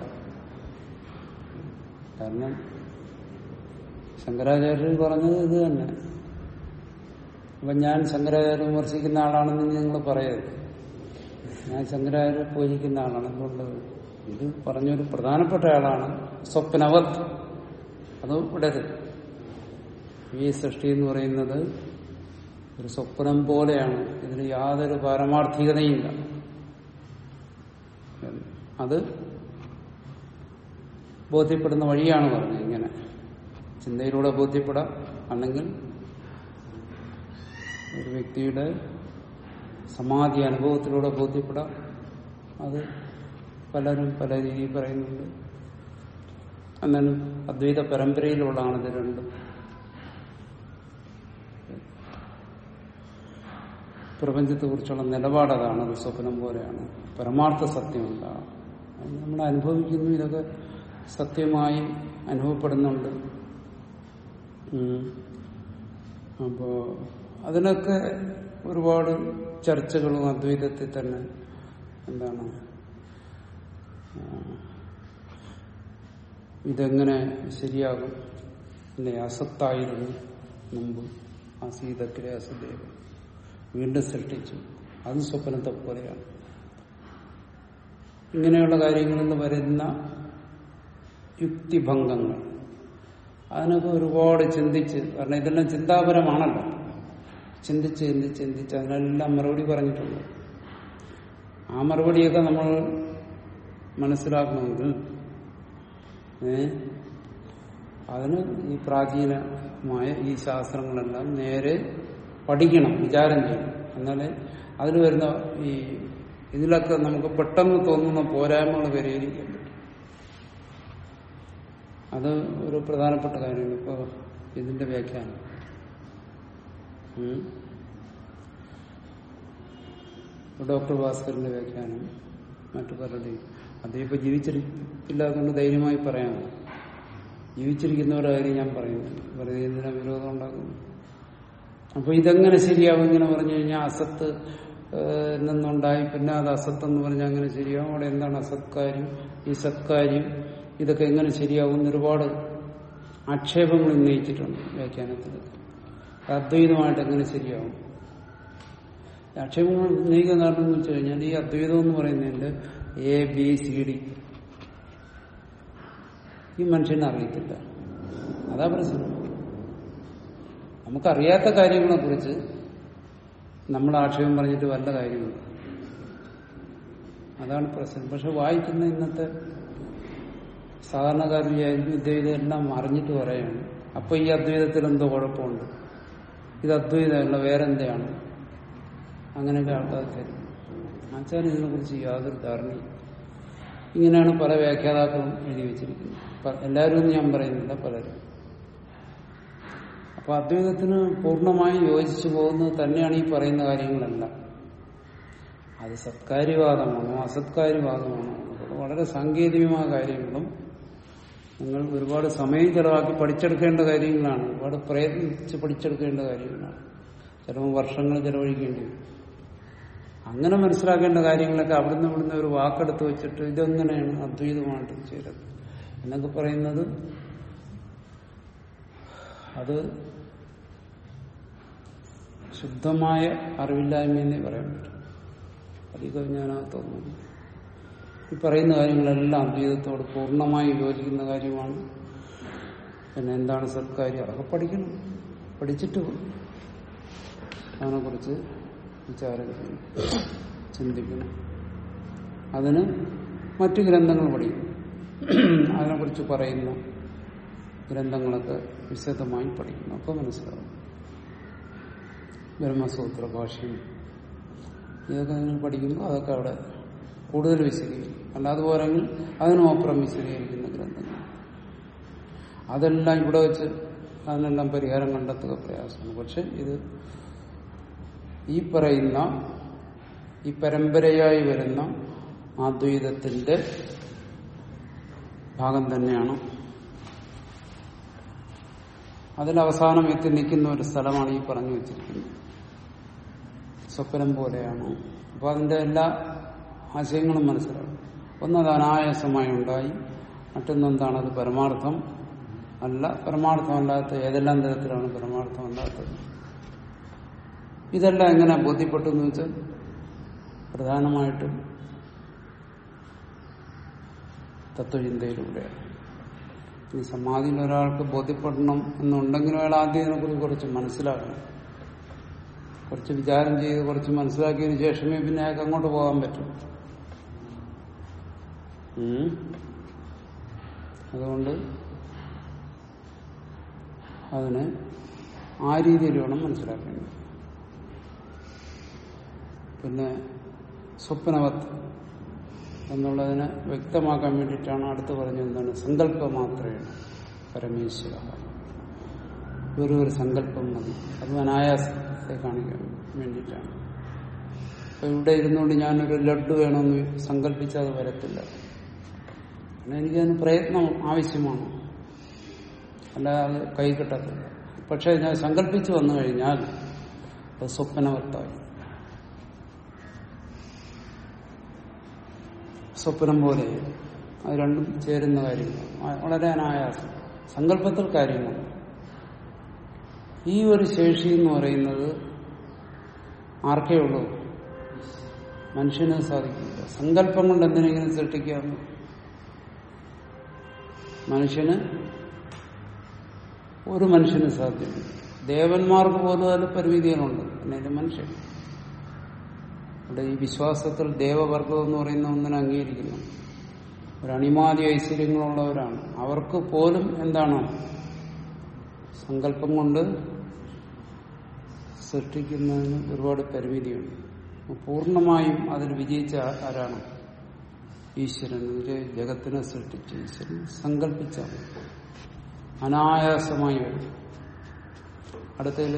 കാരണം ശങ്കരാചാര്യർ പറഞ്ഞത് ഇത് തന്നെ അപ്പൊ ഞാൻ ശങ്കരാചാര്യ വിമർശിക്കുന്ന ആളാണെന്ന് നിങ്ങൾ പറയരുത് ഞാൻ ശങ്കരാചാര്യ പൂജിക്കുന്ന ആളാണ് അതുകൊണ്ട് ഇത് പറഞ്ഞൊരു പ്രധാനപ്പെട്ട ആളാണ് സ്വപ്നവത് അത് വിടരുത് ഈ സൃഷ്ടി എന്ന് പറയുന്നത് ഒരു സ്വപ്നം പോലെയാണ് ഇതിന് യാതൊരു പാരമാർത്ഥികതയില്ല അത് ബോധ്യപ്പെടുന്ന വഴിയാണ് പറഞ്ഞത് ഇങ്ങനെ ചിന്തയിലൂടെ ബോധ്യപ്പെടാം അല്ലെങ്കിൽ ഒരു വ്യക്തിയുടെ സമാധി അനുഭവത്തിലൂടെ ബോധ്യപ്പെടാം അത് പലരും പല രീതിയിൽ പറയുന്നുണ്ട് എന്നാലും അദ്വൈത പരമ്പരയിലുള്ളതാണ് ഇത് രണ്ടും പ്രപഞ്ചത്തെ കുറിച്ചുള്ള നിലപാട് അതാണ് അത് സ്വപ്നം പോലെയാണ് പരമാർത്ഥ സത്യമുണ്ട് അത് നമ്മൾ അനുഭവിക്കുന്നു ഇതൊക്കെ സത്യമായി അനുഭവപ്പെടുന്നുണ്ട് ഉം. അപ്പോ അതിനൊക്കെ ഒരുപാട് ചർച്ചകളും അദ്വൈതത്തിൽ തന്നെ എന്താണ് ആ, ഇതെങ്ങനെ ശരിയാകും അല്ലെ അസത്തായിരുന്നു മുമ്പ് അസീതത്തിലെ അസദേവ വീണ്ടും സൃഷ്ടിച്ചു അതും സ്വപ്നത്തെ പോലെയാണ് ഇങ്ങനെയുള്ള കാര്യങ്ങളിൽ നിന്ന് വരുന്ന യുക്തിഭംഗങ്ങൾ അതിനൊക്കെ ഒരുപാട് ചിന്തിച്ച് കാരണം ഇതെല്ലാം ചിന്താപരമാണല്ലോ ചിന്തിച്ച് ചിന്തിച്ച് ചിന്തിച്ച് അതിനെല്ലാം മറുപടി പറഞ്ഞിട്ടുണ്ട് ആ മറുപടിയൊക്കെ നമ്മൾ മനസ്സിലാക്കണമെങ്കിൽ ഏ അതിന് ഈ പ്രാചീനമായ ഈ ശാസ്ത്രങ്ങളെല്ലാം നേരെ പഠിക്കണം വിചാരം ചെയ്യണം എന്നാലേ അതിൽ വരുന്ന ഈ ഇതിലൊക്കെ നമുക്ക് പെട്ടെന്ന് തോന്നുന്ന പോരായ്മകൾ പരിഹരിക്കാൻ പറ്റും അത് ഒരു പ്രധാനപ്പെട്ട കാര്യമാണ് ഇപ്പൊ ഇതിന്റെ വ്യാഖ്യാനം ഉം. ഇപ്പൊ ഡോക്ടർ ഭാസ്കറിന്റെ വ്യാഖ്യാനം മറ്റു പലരുടെയും അദ്ദേഹം ഇപ്പൊ ജീവിച്ചിരിക്കില്ലാത്തതുകൊണ്ട് ധൈര്യമായി പറയാം ജീവിച്ചിരിക്കുന്നവരുടെ കാര്യം ഞാൻ പറയുന്നു വെറുതെ എന്തിനാ വിരോധം ഉണ്ടാക്കുന്നു അപ്പൊ ഇതെങ്ങനെ ശരിയാവും ഇങ്ങനെ പറഞ്ഞു കഴിഞ്ഞാൽ അസത്ത് ഏഹ്, നിന്നുണ്ടായി പിന്നെ അത് അസത്ത് എന്ന് പറഞ്ഞാൽ അങ്ങനെ ശരിയാവും അവിടെ എന്താണ് അസത്കാര്യം ഈ സത്കാര്യം ഇതൊക്കെ എങ്ങനെ ശരിയാവും എന്ന് ഒരുപാട് ആക്ഷേപങ്ങൾ ഉന്നയിച്ചിട്ടുണ്ട് വ്യാഖ്യാനത്തിൽ അദ്വൈതമായിട്ട് എങ്ങനെ ശരിയാവും ഈ ആക്ഷേപങ്ങൾ ഉന്നയിക്കുന്ന കാരണം എന്ന് വെച്ച് കഴിഞ്ഞാൽ ഈ അദ്വൈതം എന്ന് പറയുന്നതിന്റെ എ ബി സി ഡി ഈ മനുഷ്യനെ അറിയത്തില്ല അതാ പ്രശ്നം നമുക്കറിയാത്ത കാര്യങ്ങളെ കുറിച്ച് നമ്മൾ ആക്ഷേപം പറഞ്ഞിട്ട് വല്ല കാര്യമില്ല അതാണ് പ്രശ്നം പക്ഷെ വായിക്കുന്ന ഇന്നത്തെ സാധാരണക്കാരൻ വിചാരിക്കും അദ്വൈതം എല്ലാം അറിഞ്ഞിട്ട് പറയാണ് അപ്പൊ ഈ അദ്വൈതത്തിൽ എന്തോ കുഴപ്പമുണ്ട് ഇത് അദ്വൈതമല്ല വേറെന്തെയാണ് അങ്ങനെയൊക്കെ ആൾക്കാർ തരും ആചാര്യ ഇതിനെ കുറിച്ച് യാതൊരു ധാരണയും ഇങ്ങനെയാണ് പല വ്യാഖ്യാതാക്കളും എഴുതി വെച്ചിരിക്കുന്നത് പ- എല്ലാവരും എന്ന് ഞാൻ പറയുന്നില്ല പലരും അപ്പൊ അദ്വൈതത്തിന് പൂർണ്ണമായും യോജിച്ചു പോകുന്നത് തന്നെയാണ് ഈ പറയുന്ന കാര്യങ്ങളെല്ലാം അത് സത്കാര്യവാദമാണോ അസത്കാര്യവാദമാണോ അതൊക്കെ വളരെ സാങ്കേതികമായ കാര്യങ്ങളും നിങ്ങൾ ഒരുപാട് സമയം ചെലവാക്കി പഠിച്ചെടുക്കേണ്ട കാര്യങ്ങളാണ് ഒരുപാട് പ്രയത്നിച്ച് പഠിച്ചെടുക്കേണ്ട കാര്യങ്ങളാണ് ചിലപ്പോൾ വർഷങ്ങൾ ചെലവഴിക്കേണ്ടി വരും അങ്ങനെ മനസ്സിലാക്കേണ്ട കാര്യങ്ങളൊക്കെ അവിടുന്ന് ഇവിടുന്ന് ഒരു വാക്കെടുത്ത് വെച്ചിട്ട് ഇതെങ്ങനെയാണ് അദ്വൈതമായിട്ട് ചേരുന്നത് എന്നൊക്കെ പറയുന്നത് അത് ശുദ്ധമായ അറിവില്ലായ്മയെന്നേ പറയാൻ പറ്റും അധികം ഞാനകത്ത് തോന്നുന്നു ഈ പറയുന്ന കാര്യങ്ങളെല്ലാം അദ്വൈതത്തോട് പൂർണ്ണമായി യോജിക്കുന്ന കാര്യമാണ് പിന്നെ എന്താണ് സത്കാര്യം അതൊക്കെ പഠിക്കണം പഠിച്ചിട്ട് അതിനെക്കുറിച്ച് വിചാരം ചെയ്യണം ചിന്തിക്കണം അതിന് മറ്റു ഗ്രന്ഥങ്ങൾ പഠിക്കണം അതിനെക്കുറിച്ച് പറയുന്ന ഗ്രന്ഥങ്ങളൊക്കെ വിശദമായി പഠിക്കണം അപ്പോൾ മനസ്സിലാവും ബ്രഹ്മസൂത്ര ഭാഷ്യം ഇതൊക്കെ നിങ്ങൾ പഠിക്കുമ്പോൾ അതൊക്കെ അവിടെ കൂടുതൽ വിശദീകരിക്കും അല്ലാതെ പോരെങ്കിൽ അതിനുമപ്പുറം വിശദീകരിക്കുന്ന ഗ്രന്ഥങ്ങൾ അതെല്ലാം ഇവിടെ വെച്ച് അതിനെല്ലാം പരിഹാരം കണ്ടെത്തുക പ്രയാസമാണ് പക്ഷെ ഇത് ഈ പറയുന്ന ഈ പരമ്പരയായി വരുന്ന അദ്വൈതത്തിന്റെ ഭാഗം തന്നെയാണ് അതിൽ അവസാനം എത്തി നിൽക്കുന്ന ഒരു സ്ഥലമാണ് ഈ പറഞ്ഞു വെച്ചിരിക്കുന്നത് സ്വപ്നം പോലെയാണ് അപ്പൊ അതിന്റെ എല്ലാ ആശയങ്ങളും മനസ്സിലാവും ഒന്നത് അനായാസമായി ഉണ്ടായി മറ്റൊന്നെന്താണ് അത് പരമാർത്ഥം അല്ല പരമാർത്ഥമല്ലാത്ത ഏതെല്ലാം തരത്തിലാണ് പരമാർത്ഥമല്ലാത്തത് ഇതെല്ലാം എങ്ങനെ ബോധ്യപ്പെട്ടു എന്ന് വെച്ചാൽ പ്രധാനമായിട്ടും തത്വചിന്തയിലൂടെയാണ് ഈ സമാധിയിൽ ഒരാൾക്ക് ബോധ്യപ്പെടണം എന്നുണ്ടെങ്കിലും അയാൾ ആദ്യം ഇതിനെക്കുറിച്ച് കുറച്ച് മനസ്സിലാക്കണം കുറച്ച് വിചാരം ചെയ്ത് കുറച്ച് മനസ്സിലാക്കിയതിനു ശേഷമേ പിന്നെ അയാൾക്ക് അങ്ങോട്ട് പോകാൻ പറ്റും ഉം. അതുകൊണ്ട് അതിന് ആ രീതിയിൽ വേണം മനസ്സിലാക്കേണ്ടത് പിന്നെ സ്വപ്നവത്ത് എന്നുള്ളതിനെ വ്യക്തമാക്കാൻ വേണ്ടിയിട്ടാണ് അടുത്ത് പറഞ്ഞത് എന്താണ് സങ്കല്പം മാത്രമേ പരമേശ്വര വെറും ഒരു സങ്കല്പം മതി അത് അനായാസത്തെ കാണിക്കാൻ വേണ്ടിയിട്ടാണ് അപ്പൊ ഇവിടെ ഇരുന്നുകൊണ്ട് ഞാനൊരു ലഡ്ഡു വേണമെന്ന് സങ്കല്പിച്ചാൽ അത് വരത്തില്ല കാരണം എനിക്കതിന് പ്രയത്നം ആവശ്യമാണ് അല്ലാതെ അത് കൈ കിട്ടത്തില്ല പക്ഷെ ഞാൻ സങ്കല്പിച്ചു വന്നു കഴിഞ്ഞാൽ അത് സ്വപ്നവത്തായി സ്വപ്നം പോലെ അത് രണ്ടും ചേരുന്ന കാര്യങ്ങൾ വളരെ അനായാസം സങ്കല്പത്തിൽ കാര്യങ്ങൾ ഈ ഒരു ശേഷി എന്ന് പറയുന്നത് ആർക്കേ ഉള്ളൂ മനുഷ്യന് സാധിക്കില്ല സങ്കല്പം കൊണ്ട് എന്തിനെങ്കിലും സൃഷ്ടിക്കാമോ മനുഷ്യന് ഒരു മനുഷ്യന് സാധ്യമല്ല ദേവന്മാർക്ക് പോലും അതിൽ പരിമിതികളുണ്ട് പിന്നെ മനുഷ്യൻ ഇവിടെ ഈ വിശ്വാസത്തിൽ ദേവവർഗം എന്ന് പറയുന്ന ഒന്നിനെ അംഗീകരിക്കുന്നു ഒരു അണിമാതി ഐശ്വര്യങ്ങളുള്ളവരാണ് അവർക്ക് പോലും എന്താണ് സങ്കല്പം കൊണ്ട് സൃഷ്ടിക്കുന്നതിന് ഒരുപാട് പരിമിതിയുണ്ട് പൂർണ്ണമായും അതിൽ വിജയിച്ച ആരാണ് ഈശ്വരൻ ഒരു ജഗത്തിനെ സൃഷ്ടിച്ച ഈശ്വരൻ സങ്കല്പിച്ചാണ് അനായാസമായി വരും അടുത്തതിൽ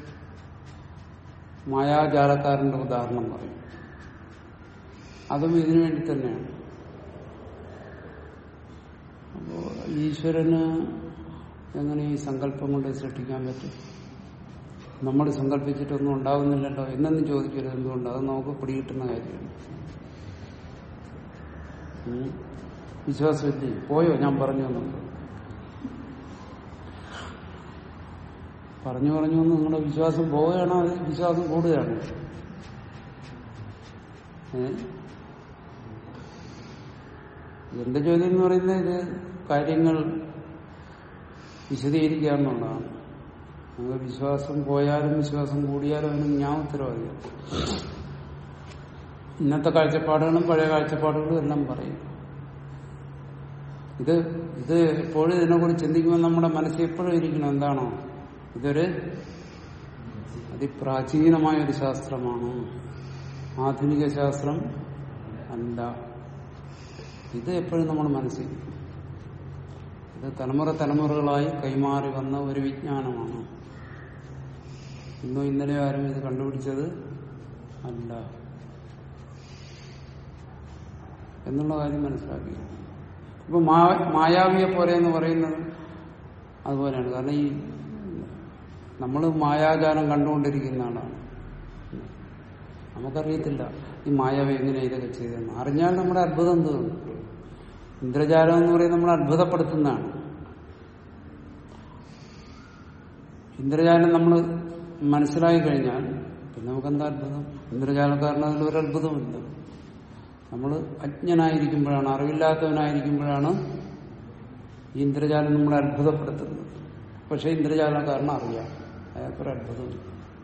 മായാജാലക്കാരന്റെ ഉദാഹരണം പറയും അതും ഇതിനു വേണ്ടി തന്നെയാണ് അപ്പോ ഈശ്വരന് എങ്ങനെ ഈ സങ്കല്പം കൊണ്ട് സൃഷ്ടിക്കാൻ പറ്റും നമ്മൾ സങ്കല്പിച്ചിട്ടൊന്നും ഉണ്ടാകുന്നില്ലല്ലോ എന്നൊന്നും ചോദിക്കരുത് എന്തുകൊണ്ട് അത് നമുക്ക് പിടികിട്ടുന്ന കാര്യമാണ് ഉം. വിശ്വാസമില്ലേ പോയോ ഞാൻ പറഞ്ഞു എന്നുള്ളത് പറഞ്ഞു പറഞ്ഞു വന്ന് നിങ്ങളുടെ വിശ്വാസം പോവുകയാണോ അത് വിശ്വാസം കൂടുകയാണോ ഏ? എന്റെ ജോലി എന്ന് പറയുന്നത് ഇത് കാര്യങ്ങൾ വിശദീകരിക്കുക എന്നുള്ളതാണ് നമുക്ക് വിശ്വാസം പോയാലും വിശ്വാസം കൂടിയാലും അതിന് ഞാൻ ഉത്തരവാദിയാണ് ഇന്നത്തെ കാഴ്ചപ്പാടുകളും പഴയ കാഴ്ചപ്പാടുകളും എല്ലാം പറയും ഇത് ഇത് എപ്പോഴും ഇതിനെക്കുറിച്ച് ചിന്തിക്കുമ്പോൾ നമ്മുടെ മനസ്സിൽ എപ്പോഴും ഇരിക്കണം എന്താണോ ഇതൊരു അതിപ്രാചീനമായ ഒരു ശാസ്ത്രമാണ് ആധുനിക ശാസ്ത്രം അല്ല ഇത് എപ്പോഴും നമ്മുടെ മനസ്സിൽ ഇത് തലമുറ തലമുറകളായി കൈമാറി വന്ന ഒരു വിജ്ഞാനമാണ് ഇന്നോ ഇന്നലെ ആരും ഇത് കണ്ടുപിടിച്ചത് അല്ല എന്നുള്ള കാര്യം മനസ്സിലാക്കി ഇപ്പൊ മാ- മായാവിയെ പോലെ എന്ന് പറയുന്നത് അതുപോലെയാണ് കാരണം ഈ നമ്മൾ മായാജാലം കണ്ടുകൊണ്ടിരിക്കുന്ന ആളാണ് നമുക്കറിയത്തില്ല ഈ മായാവി എങ്ങനെ ഇതൊക്കെ ചെയ്തെന്ന് അറിഞ്ഞാൽ നമ്മുടെ അത്ഭുതം തീർന്നു ഇന്ദ്രജാലം എന്ന് പറയുന്നത് നമ്മളെ അത്ഭുതപ്പെടുത്തുന്നതാണ് ഇന്ദ്രജാലം നമ്മൾ മനസ്സിലായി കഴിഞ്ഞാൽ പിന്നെ നമുക്കെന്താ അത്ഭുതം ഇന്ദ്രജാലക്കാരന് അതിൽ ഒരു അത്ഭുതമില്ല നമ്മൾ അജ്ഞനായിരിക്കുമ്പോഴാണ് അറിവില്ലാത്തവനായിരിക്കുമ്പോഴാണ് ഈ ഇന്ദ്രജാലം നമ്മളെ അത്ഭുതപ്പെടുത്തുന്നത് പക്ഷെ ഇന്ദ്രജാലക്കാരന് അറിയാം അയാൾക്കൊരു അത്ഭുതമില്ല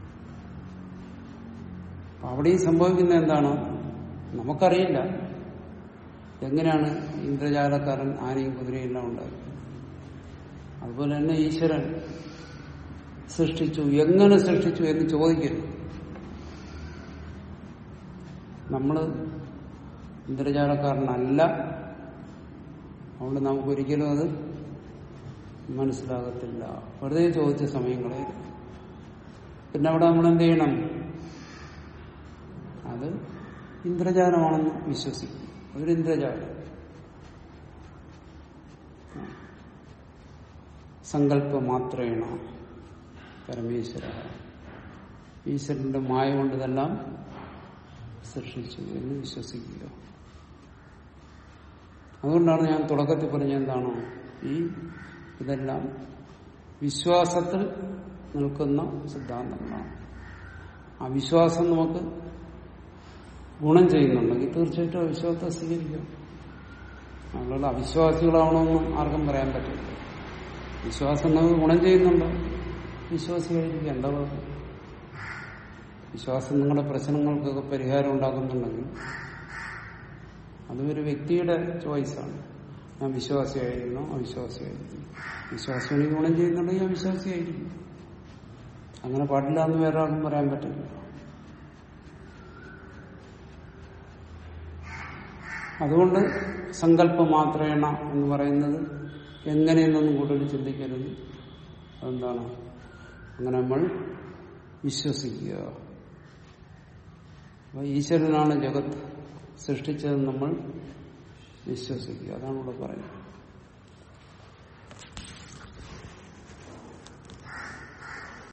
അപ്പൊ അവിടെയും സംഭവിക്കുന്നത് എന്താണ് നമുക്കറിയില്ല എങ്ങനെയാണ് ഇന്ദ്രജാലക്കാരൻ ആനയും കുതിരയെല്ലാം ഉണ്ടായത് അതുപോലെ തന്നെ ഈശ്വരൻ സൃഷ്ടിച്ചു എങ്ങനെ സൃഷ്ടിച്ചു എന്ന് ചോദിക്കരുത് നമ്മള് ഇന്ദ്രജാലക്കാരനല്ല അതുകൊണ്ട് നമുക്കൊരിക്കലും അത് മനസ്സിലാകത്തില്ല വെറുതെ ചോദിച്ച സമയങ്ങളെ പിന്നെ അവിടെ നമ്മൾ എന്ത് ചെയ്യണം അത് ഇന്ദ്രജാലമാണെന്ന് വിശ്വസിക്കും ഒരു ഇന്ദ്രജാലം സങ്കല്പ മാത്രേണ പരമേശ്വര ഈശ്വരന്റെ മായ കൊണ്ട് ഇതെല്ലാം സൃഷ്ടിച്ചു എന്ന് വിശ്വസിക്കുക അതുകൊണ്ടാണ് ഞാൻ തുടക്കത്തിൽ പറഞ്ഞ എന്താണോ ഈ ഇതെല്ലാം വിശ്വാസത്തിൽ നിൽക്കുന്ന സിദ്ധാന്തങ്ങളാണ് ആ വിശ്വാസം നമുക്ക് ഗുണം ചെയ്യുന്നുണ്ടെങ്കിൽ തീർച്ചയായിട്ടും ആ വിശ്വാസത്തെ സ്വീകരിക്കാം അതുകൊണ്ട് അവിശ്വാസികളാവണമെന്ന് ആർക്കും പറയാൻ പറ്റില്ല വിശ്വാസം നമുക്ക് ഗുണം ചെയ്യുന്നുണ്ടോ വിശ്വാസികളായിരിക്കും എന്താ കുഴപ്പം? വിശ്വാസം നിങ്ങളുടെ പ്രശ്നങ്ങൾക്കൊക്കെ പരിഹാരം ഉണ്ടാക്കുന്നുണ്ടെങ്കിൽ അതൊരു വ്യക്തിയുടെ ചോയ്സാണ് ഞാൻ വിശ്വാസിയായിരിക്കണോ അവിശ്വാസിയായിരിക്കും വിശ്വാസം എനിക്ക് ഗുണം ചെയ്യുന്നുണ്ടെങ്കിൽ ഞാൻ വിശ്വാസിയായിരിക്കും അങ്ങനെ പാടില്ല എന്ന് വേറെ ആർക്കും പറയാൻ പറ്റില്ല അതുകൊണ്ട് സങ്കല്പ മാത്രേണ എന്ന് പറയുന്നത് എങ്ങനെയെന്നൊന്നും കൂടുതൽ ചിന്തിക്കരുത് അതെന്താണ് അങ്ങനെ നമ്മൾ വിശ്വസിക്കുക അപ്പൊ ഈശ്വരനാണ് ജഗത്ത് സൃഷ്ടിച്ചതെന്ന് നമ്മൾ വിശ്വസിക്കുക അതാണ് ഇവിടെ പറയുന്നത്